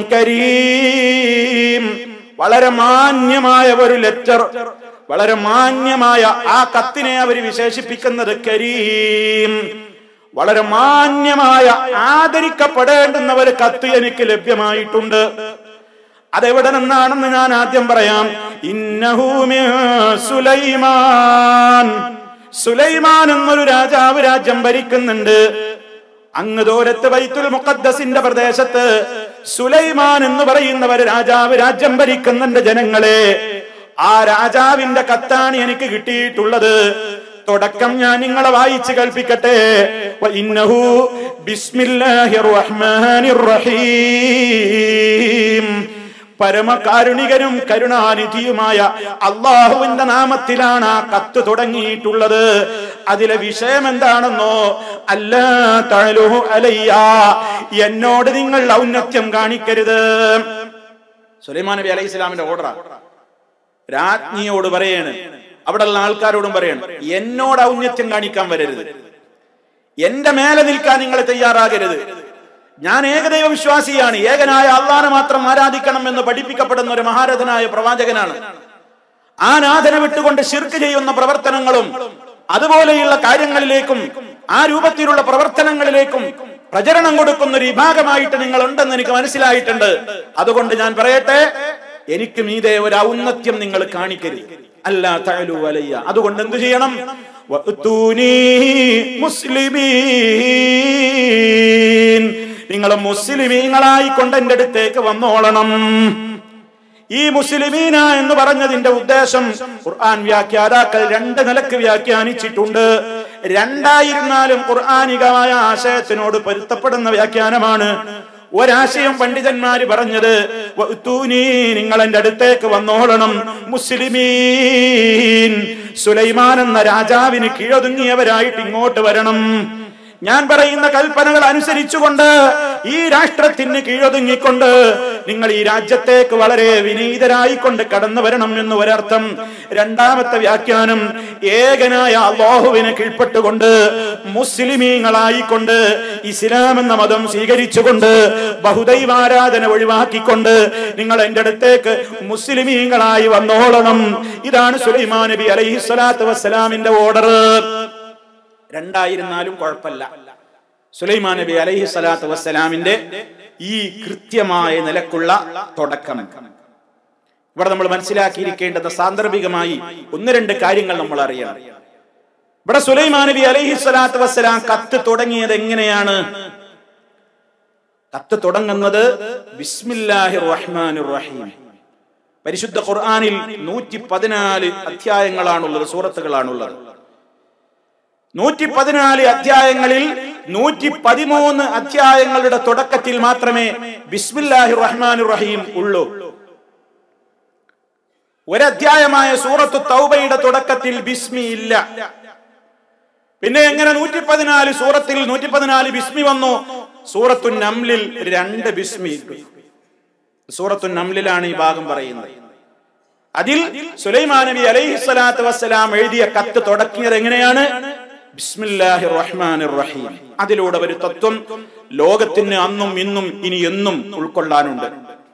S1: കരീം വളരെ മാന്യമായ ഒരു ലെറ്റർ വളരെ മാന്യമായ ആ കത്തിനെ അവർ വിശേഷിപ്പിക്കുന്നത് കരീം വളരെ മാന്യമായ ആദരിക്കപ്പെടേണ്ടുന്ന ഒരു കത്ത് എനിക്ക് ലഭ്യമായിട്ടുണ്ട് അതെവിടെ നിന്നാണെന്ന് ഞാൻ ആദ്യം പറയാം ഇന്നഹു മിൻ സുലൈമാൻ സുലൈമാൻ എന്നൊരു രാജാവ് രാജ്യം ഭരിക്കുന്നുണ്ട് അങ്ങ് ദൂരത്ത് ബൈത്തുൽ മുഖദ്ദസിന്റെ പ്രദേശത്ത് സുലൈമാൻ എന്ന് പറയുന്നവർ രാജാവ് രാജ്യം ഭരിക്കുന്നുണ്ട് ജനങ്ങളെ ആ രാജാവിന്റെ കത്താണ് എനിക്ക് കിട്ടിയിട്ടുള്ളത് തുടക്കം ഞാൻ നിങ്ങളെ വായിച്ച് കേൾപ്പിക്കട്ടെ വ ഇന്നഹു ബിസ്മില്ലാഹിർ റഹ്മാനിർ റഹീം പരമകാരുണികനും കരുണാനിധിയുമായ അള്ളാഹുവിന്റെ നാമത്തിലാണ് ആ കത്ത് തുടങ്ങിയിട്ടുള്ളത് അതിലെ വിഷയം എന്താണെന്നോ അല്ല തഴലു അലയ്യ എന്നോട് നിങ്ങൾ ഔന്നത്യം കാണിക്കരുത് സുലൈമാൻ നബി അലൈഹി ഇസ്ലാമിന്റെ ഓർഡറാണ് രാജ്ഞിയോട് പറയാണ് അവിടെയുള്ള ആൾക്കാരോടും പറയണം എന്നോട് ഔന്നത്യം കാണിക്കാൻ വരരുത് എന്റെ മേലെ നിൽക്കാൻ നിങ്ങൾ തയ്യാറാകരുത് ഞാൻ ഏകദൈവ വിശ്വാസിയാണ് ഏകനായ അള്ളാനെ മാത്രം ആരാധിക്കണം എന്ന് പഠിപ്പിക്കപ്പെടുന്ന ഒരു മഹാരഥനായ പ്രവാചകനാണ് ആ നാഥനെ വിട്ടുകൊണ്ട് ശിർക്ക് ചെയ്യുന്ന പ്രവർത്തനങ്ങളും അതുപോലെയുള്ള കാര്യങ്ങളിലേക്കും ആ രൂപത്തിലുള്ള പ്രവർത്തനങ്ങളിലേക്കും പ്രചരണം കൊടുക്കുന്ന ഒരു വിഭാഗമായിട്ട് നിങ്ങൾ ഉണ്ടെന്ന് എനിക്ക് മനസ്സിലായിട്ടുണ്ട് അതുകൊണ്ട് ഞാൻ പറയട്ടെ എനിക്ക് മീതെ ഒരു ഔന്നത്യം നിങ്ങൾ കാണിക്കരുത് അല്ല തഴലു അലയ്യ അതുകൊണ്ട് എന്ത് ചെയ്യണം വഅ്തൂനി മുസ്ലിമീൻ നിങ്ങൾ മുസ്ലിമീങ്ങളായി കൊണ്ട് എന്റെ അടുത്തേക്ക് വന്നോളണം ഈ മുസ്ലിമീന എന്ന് പറഞ്ഞതിന്റെ ഉദ്ദേശം ഖുർആൻ വ്യാഖ്യാതാക്കൾ രണ്ട് നിലക്ക് വ്യാഖ്യാനിച്ചിട്ടുണ്ട് രണ്ടായിരുന്നാലും ഖുർആാനികമായ ആശയത്തിനോട് പൊരുത്തപ്പെടുന്ന വ്യാഖ്യാനമാണ് ഒരാശയം പണ്ഡിതന്മാര് പറഞ്ഞത് വഅ്തൂനി നിങ്ങൾ എന്റെ അടുത്തേക്ക് വന്നോളണം മുസ്ലിമീൻ സുലൈമാൻ എന്ന രാജാവിന് കീഴൊതുങ്ങിയവരായിട്ട് ഇങ്ങോട്ട് വരണം ഞാൻ പറയുന്ന കൽപ്പനകൾ അനുസരിച്ചുകൊണ്ട് ഈ രാഷ്ട്രത്തിന് കീഴൊതുങ്ങിക്കൊണ്ട് നിങ്ങൾ ഈ രാജ്യത്തേക്ക് വളരെ വിനീതരായിക്കൊണ്ട് കടന്നു വരണം എന്ന് ഒരർത്ഥം രണ്ടാമത്തെ വ്യാഖ്യാനം ഏകനായ അള്ളാഹുവിനെ കീഴ്പ്പെട്ടുകൊണ്ട് മുസ്ലിമീങ്ങളായിക്കൊണ്ട് ഇസ്ലാം എന്ന മതം സ്വീകരിച്ചുകൊണ്ട് ബഹുദൈവാരാധന ഒഴിവാക്കിക്കൊണ്ട് നിങ്ങൾ എന്റെ അടുത്തേക്ക് മുസ്ലിമീങ്ങളായി വന്നോളണം ഇതാണ് സുലൈമാൻ നബി അലൈഹി സ്വലാത്തു വസ്സലാമിന്റെ ഓർഡർ രണ്ടായിരുന്നാലും കുഴപ്പമില്ല സുലൈമാൻ നബി അലൈഹി സ്വലാത്തു വസ്സലാമിന്റെ ഈ കൃത്യമായ നിലക്കുള്ള തുടക്കം ഇവിടെ നമ്മൾ മനസ്സിലാക്കിയിരിക്കേണ്ടത് സാന്ദർഭികമായി ഒന്ന് രണ്ട് കാര്യങ്ങൾ നമ്മൾ അറിയണം ഇവിടെ സുലൈമാൻ നബി അലൈഹി സ്വലാത്തു വസ്സലാം കത്ത് തുടങ്ങിയത് എങ്ങനെയാണ് കത്ത് തുടങ്ങുന്നത് ബിസ്മില്ലാഹി റഹ്മാനിർ റഹീം പരിശുദ്ധ ഖുർആനിൽ നൂറ്റി പതിനാല് അധ്യായങ്ങളാണുള്ളത് സൂറത്തുകളാണുള്ളത് നൂറ്റി പതിനാല് അധ്യായങ്ങളിൽ നൂറ്റി പതിമൂന്ന് അധ്യായങ്ങളുടെ തുടക്കത്തിൽ മാത്രമേ ബിസ്മില്ലാഹി റഹ്മാൻ റഹീം ഉള്ളൂ ഒരധ്യായമായ സൂറത്തു തൗബയുടെ തുടക്കത്തിൽ ബിസ്മി ഇല്ല പിന്നെ എങ്ങനെ നൂറ്റി പതിനാല് സൂറത്തിൽ നൂറ്റി പതിനാല് ബിസ്മി വന്നു സൂറത്തു നംലിൽ രണ്ട് ബിസ്മി സൂറത്തു നംലിലാണ് ഈ ഭാഗം പറയുന്നത് അതിൽ സുലൈമാൻ നബി അലൈഹി സ്വലാത്തു വസ്സലാം എഴുതിയ കത്ത് തുടക്കിയത് എങ്ങനെയാണ് ബിസ്മില്ലാഹി റഹ്മാനിർ റഹീം അതിലൂടെ ഒരു തത്വം ലോകത്തിന് അന്നും ഇന്നും ഇനി എന്നും ഉൾക്കൊള്ളാനുണ്ട്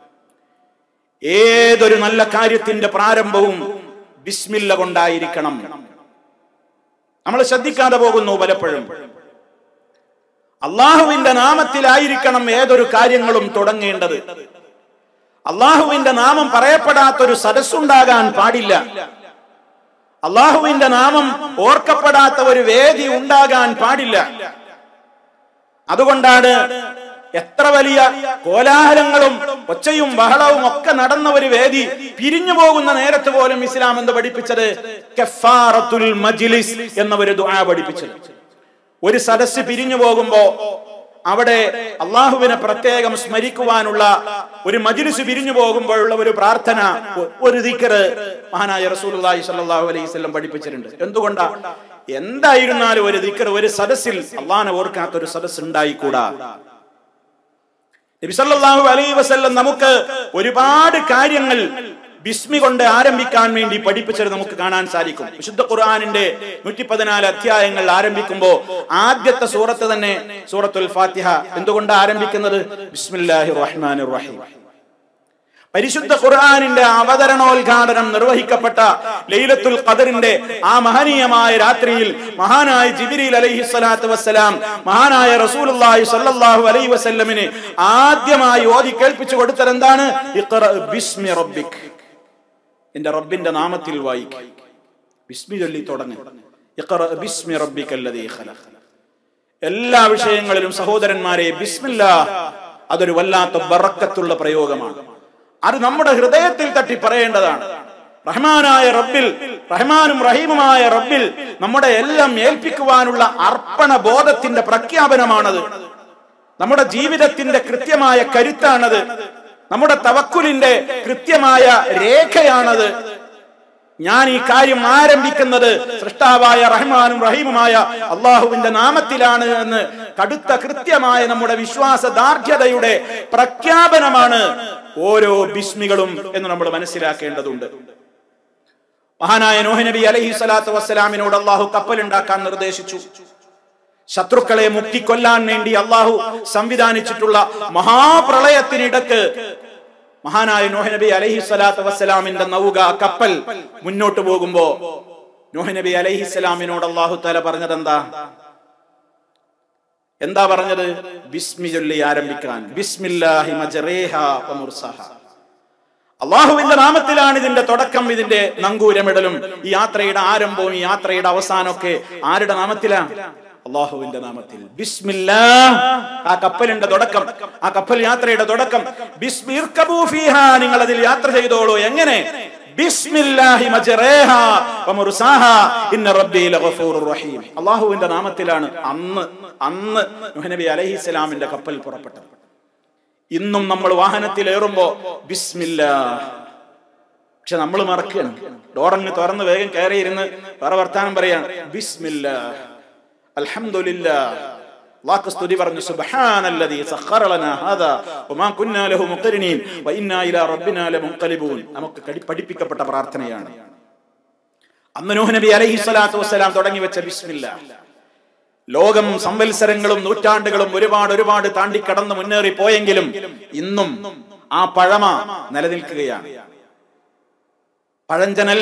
S1: ഏതൊരു നല്ല കാര്യത്തിന്റെ പ്രാരംഭവും ബിസ്മില്ല കൊണ്ടായിരിക്കണം നമ്മൾ ശ്രദ്ധിക്കാതെ പോകുന്നു പലപ്പോഴും അള്ളാഹുവിന്റെ നാമത്തിലായിരിക്കണം ഏതൊരു കാര്യങ്ങളും തുടങ്ങേണ്ടത് അള്ളാഹുവിന്റെ നാമം പറയപ്പെടാത്തൊരു സദസ്സുണ്ടാകാൻ പാടില്ല അള്ളാഹുവിന്റെ നാമം ഓർക്കപ്പെടാത്ത ഒരു വേദി ഉണ്ടാകാൻ പാടില്ല അതുകൊണ്ടാണ് എത്ര വലിയ കോലാഹലങ്ങളും ഒച്ചയും ബഹളവും ഒക്കെ നടന്ന ഒരു വേദി പിരിഞ്ഞു പോകുന്ന നേരത്ത് പോലും ഇസ്ലാം എന്ന് പഠിപ്പിച്ചത് കഫാറത്തുൽ മജ്ലിസ് എന്ന ഒരു ദുആ പഠിപ്പിച്ചത് ഒരു സദസ്സ് പിരിഞ്ഞു പോകുമ്പോ അവിടെ അള്ളാഹുവിനെ പ്രത്യേകം സ്മരിക്കുവാനുള്ള ഒരു മജിലിസ് പിരിഞ്ഞു പോകുമ്പോഴുള്ള ഒരു പ്രാർത്ഥന ഒരു ദിക്കറ് മഹാനായ റസൂലുള്ളാഹി സ്വല്ലല്ലാഹു അലൈഹി വസല്ലം പഠിപ്പിച്ചിട്ടുണ്ട് എന്തുകൊണ്ടാ എന്തായിരുന്നാലും ഒരു ദിക്കർ ഒരു സദസ്സിൽ അള്ളാഹനെ ഓർക്കാത്ത ഒരു സദസ്സ് ഉണ്ടായിക്കൂടാ നബി സല്ലല്ലാഹു അലൈഹി വസല്ലം നമുക്ക് ഒരുപാട് കാര്യങ്ങൾ ബിസ്മി കൊണ്ട് ആരംഭിക്കാൻ വേണ്ടി പഠിപ്പിച്ചത് നമുക്ക് കാണാൻ സാധിക്കും വിശുദ്ധ ഖുർആാനിന്റെ നൂറ്റി പതിനാല് അധ്യായങ്ങൾ ആരംഭിക്കുമ്പോ ആദ്യത്തെ സൂറത്ത് തന്നെ സൂറത്തുൽ ഫാത്തിഹ എന്തുകൊണ്ട് ആരംഭിക്കുന്നത് ബിസ്മില്ലാഹി റഹ്മാൻ റഹീം പരിശുദ്ധ ഖുർആാനിന്റെ അവതരണോദ്ഘാടനം നിർവഹിക്കപ്പെട്ട ലൈലത്തുൽ ഖദറിന്റെ ആ മഹനീയമായ രാത്രിയിൽ മഹാനായ ജിബിരിൽ അലൈഹി സ്വലാത്തു വസ്സലാം മഹാനായ റസൂലുള്ളാഹി സ്വല്ലല്ലാഹു അലൈഹി വസല്ലമിന് ആദ്യമായി ഓതി കേൾപ്പിച്ചു കൊടുത്തത് എന്താണ് ഇഖ്റ ബിസ്മി റബ്ബിക് എന്റെ റബ്ബിന്റെ നാമത്തിൽ വായിക്കുക ബിസ്മി ചൊല്ലി തുടങ്ങി ഇഖ്റ ബിസ്മി റബ്ബിക്കല്ലദീ ഖലഖ എല്ലാ വിഷയങ്ങളിലും സഹോദരന്മാരെ ബിസ്മില്ലാ അതൊരു വല്ലാത്ത ബറക്കത്തുള്ള പ്രയോഗമാണ് അത് നമ്മുടെ ഹൃദയത്തിൽ തട്ടി പറയേണ്ടതാണ് റഹ്മാനായ റബ്ബിൽ റഹ്മാനും റഹീമുമായ റബ്ബിൽ നമ്മുടെ എല്ലാം ഏൽപ്പിക്കുവാനുള്ള അർപ്പണ ബോധത്തിന്റെ പ്രഖ്യാപനമാണത് നമ്മുടെ ജീവിതത്തിന്റെ കൃത്യമായ കരുത്താണത് നമ്മുടെ തവക്കുലിന്റെ കൃത്യമായ രേഖയാണത് ഞാൻ ഈ കാര്യം ആരംഭിക്കുന്നത് സൃഷ്ടാവായ റഹ്മാനും റഹീമുമായ അള്ളാഹുവിന്റെ നാമത്തിലാണ് എന്ന് കടുത്ത കൃത്യമായ നമ്മുടെ വിശ്വാസ ദാർഢ്യതയുടെ പ്രഖ്യാപനമാണ് ഓരോ ബിസ്മികളും എന്ന് നമ്മൾ മനസ്സിലാക്കേണ്ടതുണ്ട് മഹാനായ നോഹ് നബി അലൈഹി സ്വലാത്തു വസ്സലാമിനോട് അള്ളാഹു കപ്പലുണ്ടാക്കാൻ നിർദ്ദേശിച്ചു ശത്രുക്കളെ മുക്കിക്കൊല്ലാൻ വേണ്ടി അള്ളാഹു സംവിധാനിച്ചിട്ടുള്ള മഹാപ്രളയത്തിനിടക്ക് മഹാനായ നോഹ് നബി അലൈഹി സ്വലാത്തു വസ്സലാമിന്റെ നൗക കപ്പൽ മുന്നോട്ട് പോകുമ്പോ നോഹ് നബി അലൈഹി സ്വലാമിനോട് അള്ളാഹു തല പറഞ്ഞത് എന്താ എന്താ പറഞ്ഞത് ബിസ്മി ചൊല്ലി ആരംഭിക്കാൻ ബിസ്മില്ലാഹി മജറേഹ വ മുർസഹ അള്ളാഹുവിന്റെ നാമത്തിലാണ് ഇതിന്റെ തുടക്കം ഇതിന്റെ നങ്കൂരമിടലും ഈ യാത്രയുടെ ആരംഭവും ഈ യാത്രയുടെ അവസാനമൊക്കെ ആരുടെ നാമത്തിലാ അള്ളാഹുവിന്റെ നാമത്തിൽ ബിസ്മില്ലാ ആ കപ്പലിന്റെ തുടക്കം ആ കപ്പൽ യാത്രയുടെ തുടക്കം ബിസ്മി ഇർകബൂ ഫീഹാ നിങ്ങൾ അതിൽ യാത്ര ചെയ്തോളൂ എങ്ങനെ ബിസ്മില്ലാഹി മജ്റേഹ വമുർസാഹ ഇന്ന റബ്ബി ലഗഫൂറുർ റഹീം അള്ളാഹുവിന്റെ നാമത്തിലാണ് അന്ന് അന്ന് നൂഹ് നബി അലൈഹിസ്സലാമിന്റെ കപ്പൽ പുറപ്പെട്ടത് ഇന്നും നമ്മൾ വാഹനത്തിൽ ഏറുമ്പോ ബിസ്മില്ല പക്ഷെ നമ്മൾ മറക്കുകയാണ് ഡോറങ്ങ് തുറന്ന് വേഗം കയറിയിരുന്ന് വേറെ വർത്താനം പറയാണ് ബിസ്മില്ല അൽഹംദുലില്ലാ അല്ലാഹു സ്തുതി പറഞ്ഞു സുബ്ഹാനല്ലദീ സഖറ ലനാ ഹാദാ വമാ കുന്നാ ലഹു മുഖരിനീൻ വഇന്നാ ഇലാ റബ്ബിനാ ലമുൻഖലിബൂൻ നമുക്ക് കടി- പഠിപ്പിക്കപ്പെട്ട പ്രാർത്ഥനയാണ് അന്ന് നൂഹ് നബി അലൈഹി സ്വലാത്തു വസ്സലാം തുടങ്ങി വെച്ച ബിസ്മില്ല ലോകം സംവത്സരങ്ങളും നൂറ്റാണ്ടുകളും ഒരുപാട് ഒരുപാട് താണ്ടി കടന്ന് മുന്നേറി പോയെങ്കിലും ഇന്നും ആ പഴമ നിലനിൽക്കുകയാണ് പഴഞ്ചനല്ല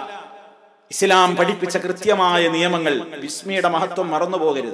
S1: ഇസ്ലാം പഠിപ്പിച്ച കൃത്യമായ നിയമങ്ങൾ വിസ്മിയുടെ മഹത്വം മറന്നു പോകരുത്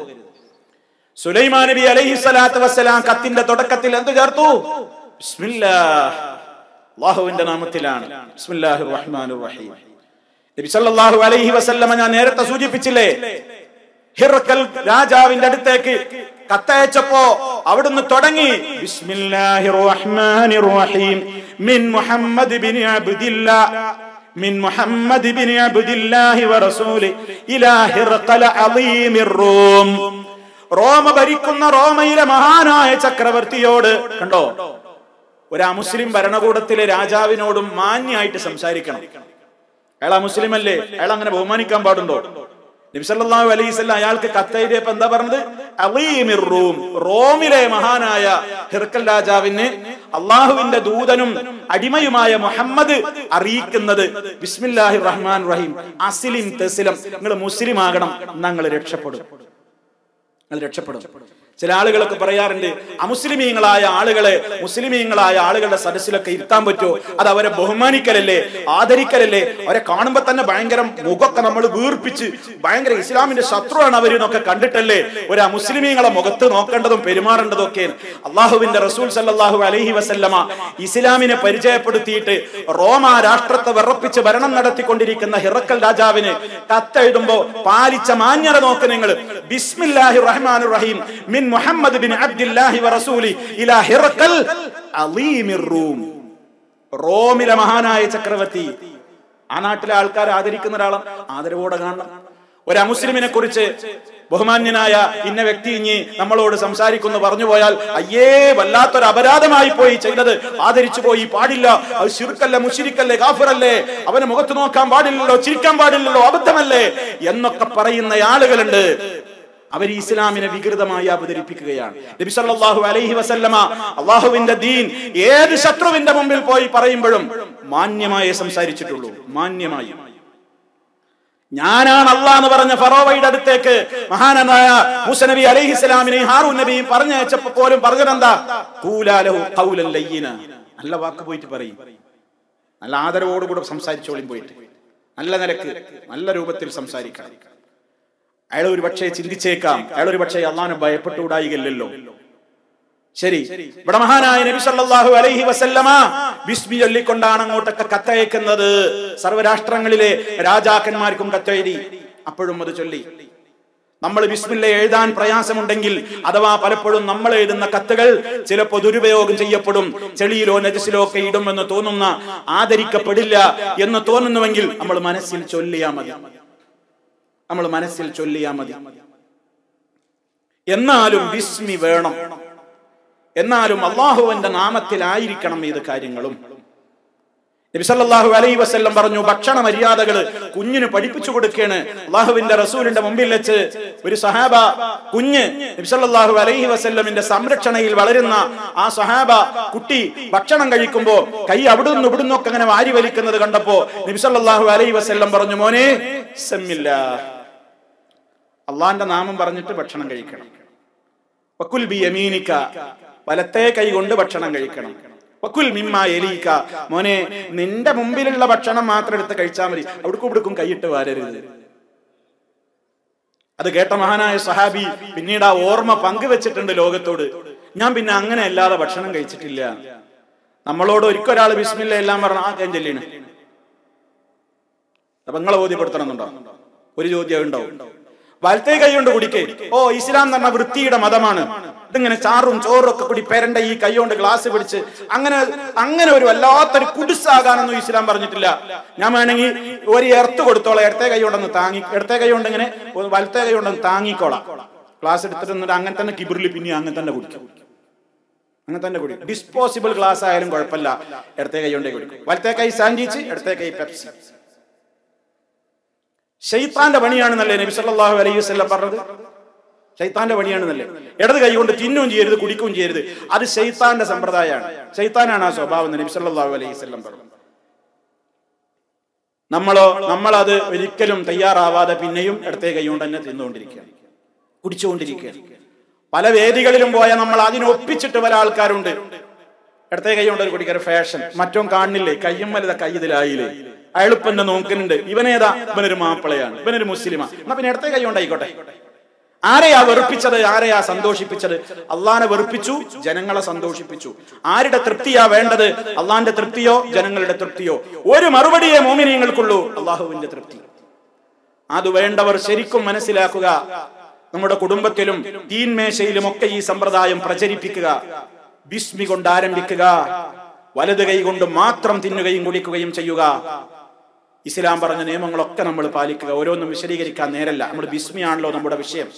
S1: സുലൈമാൻ നബി അലൈഹി സ്വലാത്തു വസ്സലാം കത്തിന്റെ തുടക്കത്തിൽ എന്ത് ചേർത്തു ബിസ്മില്ലാ അള്ളാഹുവിന്റെ നാമത്തിലാണ് ബിസ്മില്ലാഹിർ റഹ്മാനിർ റഹീം നബി സല്ലല്ലാഹു അലൈഹി വസല്ലമ ഞാൻ നേരത്തെ സൂചിപ്പിച്ചില്ലേ ഹിറക്കൽ രാജാവിന്റെ അടുത്തേക്ക് കത്തയച്ചപ്പോ അവിടുന്ന് തുടങ്ങി ബിസ്മില്ലാഹിർ റഹ്മാനിർ റഹീം മിൻ മുഹമ്മദ് ബിൻ അബ്ദില്ലാ من محمد بن عبد الله ورسوله إلى هرقل عظيم الروم റോമ ഭരിക്കുന്ന റോമയിലെ മഹാനായ ചക്രവർത്തിയോട് കണ്ടോ ഒരു അമുസ്ലിം ഭരണകൂടത്തിലെ രാജാവിനോടും മാന്യായിട്ട് സംസാരിക്കണം അയാൾ ആ മുസ്ലിം അല്ലേ അയാൾ അങ്ങനെ ബഹുമാനിക്കാൻ പാടുണ്ടോ നബിസല്ലാഹു അലൈസ് അയാൾക്ക് കത്തെഴുതിയപ്പോ എന്താ പറഞ്ഞത് അലീമിർ റൂം റോമിലെ മഹാനായ ഹിർക്കൽ രാജാവിന് അള്ളാഹുവിന്റെ ദൂതനും അടിമയുമായ മുഹമ്മദ് അറിയിക്കുന്നത് ബിസ്മില്ലാഹി റഹ്മാൻ റഹീം അസിലിം തെസിലം നിങ്ങൾ മുസ്ലിം ആകണം നിങ്ങൾ രക്ഷപ്പെടും നിങ്ങൾ രക്ഷപ്പെടും ചില ആളുകളൊക്കെ പറയാറുണ്ട് അമുസ്ലിമീങ്ങളായ ആളുകളെ മുസ്ലിമീങ്ങളായ ആളുകളുടെ സദസ്സിലൊക്കെ ഇരുത്താൻ പറ്റുമോ അത് അവരെ ബഹുമാനിക്കലല്ലേ ആദരിക്കലല്ലേ അവരെ കാണുമ്പോ തന്നെ ഭയങ്കര മുഖമൊക്കെ നമ്മൾ വീർപ്പിച്ച് ഭയങ്കര ഇസ്ലാമിന്റെ ശത്രുവാണ് അവർ എന്നൊക്കെ കണ്ടിട്ടല്ലേ ഒരു അമുസ്ലിമീങ്ങളെ മുഖത്ത് നോക്കേണ്ടതും പെരുമാറേണ്ടതും ഒക്കെ അള്ളാഹുവിന്റെ റസൂൽ സല്ലല്ലാഹു അലൈഹി വസല്ലമ ഇസ്ലാമിനെ പരിചയപ്പെടുത്തിയിട്ട് റോമ രാഷ്ട്രത്തെ വിറപ്പിച്ച് ഭരണം നടത്തിക്കൊണ്ടിരിക്കുന്ന ഹിറക്കൽ രാജാവിന് കത്തെഴുതുമ്പോ പാലിച്ച മാന്യത നോക്ക് നിങ്ങൾ ബിസ്മില്ലാഹി റഹ്മാൻ റഹീം മിൻ മുഹമ്മദ് ബിൻ അബ്ദുല്ലാഹി വറസൂലി ഇലാ ഹിറക്കൽ അലീമിർ റൂം റോമിലെ മഹാനായ ചക്രവർത്തി ആ നാട്ടിലെ ആൾക്കാർ ആദരിക്കുന്ന ഒരാളാണ് ആദരവോടെ കാണണം ഒരു അമുസ്ലിമിനെ കുറിച്ച് ബഹുമാന്യനായ ഇന്ന വ്യക്തി ഇനി നമ്മളോട് സംസാരിക്കുന്നു പറഞ്ഞു പോയാൽ അയ്യേ വല്ലാത്തൊരു അപരാധമായി പോയി ചെയ്തത് ആദരിച്ചു പോയി പാടില്ല അത് ശിർക്കല്ലേ മുഷിരിക്കല്ലേ കാഫിറല്ലേ അവനെ മുഖത്ത് നോക്കാൻ പാടില്ലല്ലോ ചിരിക്കാൻ പാടില്ലല്ലോ അബദ്ധമല്ലേ എന്നൊക്കെ പറയുന്ന ആളുകളുണ്ട് അവർ ഇസ്ലാമിനെ വികൃതമായി അവതരിപ്പിക്കുകയാണ് നബി സല്ലല്ലാഹു അലൈഹി വസല്ലമ അള്ളാഹുവിന്റെ ദീൻ ഏത് ശത്രുവിന്റെ മുമ്പിൽ പോയി പറയുമ്പോഴും മാന്യമായി സംസാരിച്ചിട്ടുള്ളൂ മാന്യമായി ഞാനാണ് അള്ളാ എന്ന് പറഞ്ഞ ഫറോവയുടെ അടുത്തേക്ക് മഹാനായ മൂസ നബി അലൈഹി സ്വലാമിനെയും ഹാറൂൻ നബിയും പറഞ്ഞയച്ചപ്പോ പോലും പറഞ്ഞതെന്താ കൂലാലഹു ഖൗലൻ ലയ്യിന നല്ല വാക്ക് പോയിട്ട് പറയും നല്ല ആദരവോടുകൂടെ സംസാരിച്ചോളിയും പോയിട്ട് നല്ല നിലക്ക് നല്ല രൂപത്തിൽ സംസാരിക്കണം അയാൾ ഒരു പക്ഷേ ചിന്തിച്ചേക്കാം അയാൾ ഒരു പക്ഷേ അള്ളാഹിനെ ഭയപ്പെട്ടുകൂടായികല്ലോ ശരി ഇവിടെ മഹാനായ നബി സല്ലല്ലാഹു അലൈഹി വസല്ലമ ബിസ്മി ചൊല്ലിക്കൊണ്ടാണ് അങ്ങോട്ടൊക്കെ കത്തയക്കുന്നത് സർവ്വരാഷ്ട്രങ്ങളിലെ രാജാക്കന്മാർക്കും കത്തെഴുതി അപ്പോഴും അത് ചൊല്ലി നമ്മൾ ബിസ്മില്ല എഴുതാൻ പ്രയാസമുണ്ടെങ്കിൽ അഥവാ പലപ്പോഴും നമ്മൾ എഴുതുന്ന കത്തുകൾ ചിലപ്പോൾ ദുരുപയോഗം ചെയ്യപ്പെടും ചെളിയിലോ നജസിലോ ഒക്കെ ഇടുമെന്ന് തോന്നുന്ന ആദരിക്കപ്പെടില്ല എന്ന് തോന്നുന്നുവെങ്കിൽ നമ്മൾ മനസ്സിൽ ചൊല്ലിയാ മതി നമ്മൾ മനസ്സിൽ ചൊല്ലിയാ മതി എന്നാലും ബിസ്മി വേണം എന്നാലും അള്ളാഹുവിന്റെ നാമത്തിലായിരിക്കണം ഇത് കാര്യങ്ങളും നബിസല്ലാഹു അലൈ വസ്ല്ലം പറഞ്ഞു ഭക്ഷണ മര്യാദകൾ കുഞ്ഞിന് പഠിപ്പിച്ചു കൊടുക്കുകയാണ് അള്ളാഹുവിന്റെ റസൂലിന്റെ മുമ്പിൽ വെച്ച് ഒരു സഹാബ കുഞ്ഞ് നബിസല്ലാഹു അലൈഹി വസ്ല്ലമിന്റെ സംരക്ഷണയിൽ വളരുന്ന ആ സഹാബ കുട്ടി ഭക്ഷണം കഴിക്കുമ്പോ കൈ അവിടുന്ന് ഇവിടുന്നൊക്കെ അങ്ങനെ വാരി വലിക്കുന്നത് കണ്ടപ്പോ നബിസല്ലാഹു അലൈഹി വസ്ല്ലം പറഞ്ഞു മോനെ സമ്മില്ല അള്ളാന്റെ നാമം പറഞ്ഞിട്ട് ഭക്ഷണം കഴിക്കണം വക്കുൽ ബി യമീനിക്ക വലത്തെ കൈ കൊണ്ട് ഭക്ഷണം കഴിക്കണം വക്കുൽ മിമ്മ എലീക്ക മോനെ നിന്റെ മുമ്പിലുള്ള ഭക്ഷണം മാത്രം എടുത്ത് കഴിച്ചാൽ മതി അവിടേക്കും ഇവിടേക്കും കൈയിട്ട് വാരരുത് അത് കേട്ട മഹാനായ സഹാബി പിന്നീട് ആ ഓർമ്മ പങ്കുവെച്ചിട്ടുണ്ട് ലോകത്തോട് ഞാൻ പിന്നെ അങ്ങനെ അല്ലാതെ ഭക്ഷണം കഴിച്ചിട്ടില്ല നമ്മളോട് ഒരിക്കൊരാൾ ബിസ്മില്ല എല്ലാം പറഞ്ഞ ആ ഞാൻ ചെല്ലിണ് അപ്പൊ നിങ്ങളെ ബോധ്യപ്പെടുത്തണമെന്നുണ്ടോ ഒരു ചോദ്യം ഉണ്ടാവും വലത്തേ കൈ കൊണ്ട് കുടിക്കേ ഓ ഇസ്ലാം എന്ന് പറഞ്ഞ വൃത്തിയുടെ മതമാണ് ഇതിങ്ങനെ ചാറും ചോറും ഒക്കെ കൂടി പേരണ്ട ഈ കൈ കൊണ്ട് ഗ്ലാസ് പിടിച്ച് അങ്ങനെ അങ്ങനെ ഒരു വല്ലാത്തൊരു കുടിസാകാനൊന്നും ഇസ്ലാം പറഞ്ഞിട്ടില്ല ഞാൻ വേണമെങ്കിൽ ഒരു എർത്ത് കൊടുത്തോളാം ഇടത്തെ കൈ കൊണ്ടൊന്ന് താങ്ങി ഇടത്തെ കൈ കൊണ്ട് ഇങ്ങനെ വലത്തെ കൈ കൊണ്ടൊന്ന് താങ്ങിക്കോളാം ഗ്ലാസ് എടുത്തിട്ട് എന്നിട്ട് അങ്ങനെ തന്നെ കിബിറിൽ പിന്നെ അങ്ങനെ തന്നെ കുടിക്കും അങ്ങനെ തന്നെ കുടിക്കും ഡിസ്പോസിബിൾ ഗ്ലാസ് ആയാലും കുഴപ്പമില്ല ഇടത്തെ കൈ കൊണ്ടേ കുടിക്കും വലത്തെ കൈ സാൻഡ്വിച്ച് ഇടത്തെ കൈ പെപ്സി ഷെയ്ത്താന്റെ പണിയാണെന്നല്ലേ നബി സല്ലല്ലാഹു അലൈഹി വസല്ലം പറഞ്ഞത് ഷെയ്ത്താന്റെ പണിയാണെന്നല്ലേ ഇടത് കൈ കൊണ്ട് തിന്നുകയും ചെയ്യരുത് കുടിക്കുകയും ചെയ്യരുത് അത് ഷെയ്ത്താന്റെ സമ്പ്രദായമാണ് ഷെയ്ത്താനാണ് ആ സ്വഭാവം എന്ന് നബി സല്ലല്ലാഹു അലൈഹി വസല്ലം പറഞ്ഞു നമ്മളോ നമ്മളത് ഒരിക്കലും തയ്യാറാവാതെ പിന്നെയും ഇടത്തെ കൈ കൊണ്ട് തന്നെ തിന്നുകൊണ്ടിരിക്കുകയാണ് കുടിച്ചുകൊണ്ടിരിക്കുകയാണ് പല വേദികളിലും പോയ നമ്മൾ അതിനൊപ്പിച്ചിട്ട് പല ആൾക്കാരുണ്ട് ഇടത്തെ കൈ കൊണ്ട് ഒരു കുടിക്കാൻ ഫാഷൻ മറ്റോ കാണുന്നില്ലേ കയ്യും വലുത കൈ ഇതിലായില്ലേ അയാളിപ്പന്നെ നോക്കുന്നുണ്ട് ഇവനേതാ ഇവനൊരു മാപ്പിളയാണ് ഇവനൊരു മുസ്ലിമാ എന്നാ പിന്നെ ഇടത്തെ കൈ കൊണ്ടായിക്കോട്ടെ ആരെയാ വെറുപ്പിച്ചത് ആരെയാ സന്തോഷിപ്പിച്ചത് അള്ളാനെ വെറുപ്പിച്ചു ജനങ്ങളെ സന്തോഷിപ്പിച്ചു ആരുടെ തൃപ്തിയാ വേണ്ടത് അള്ളാന്റെ തൃപ്തിയോ ജനങ്ങളുടെ തൃപ്തിയോ ഒരു മറുപടിയെ മോമിനിയങ്ങൾക്കുള്ളൂ അള്ളാഹുവിന്റെ തൃപ്തി അത് വേണ്ടവർ ശരിക്കും മനസ്സിലാക്കുക നമ്മുടെ കുടുംബത്തിലും തീൻമേശയിലും ഒക്കെ ഈ സമ്പ്രദായം പ്രചരിപ്പിക്കുക ബിസ്മി കൊണ്ട് ആരംഭിക്കുക വലത് കൈ കൊണ്ട് മാത്രം തിന്നുകയും കുടിക്കുകയും ചെയ്യുക ഇസ്ലാം പറഞ്ഞ നിയമങ്ങളൊക്കെ നമ്മൾ പാലിക്കുക ഓരോന്നും വിശദീകരിക്കാൻ നേരല്ല നമ്മുടെ ബിസ്മിയാണല്ലോ നമ്മുടെ വിഷയം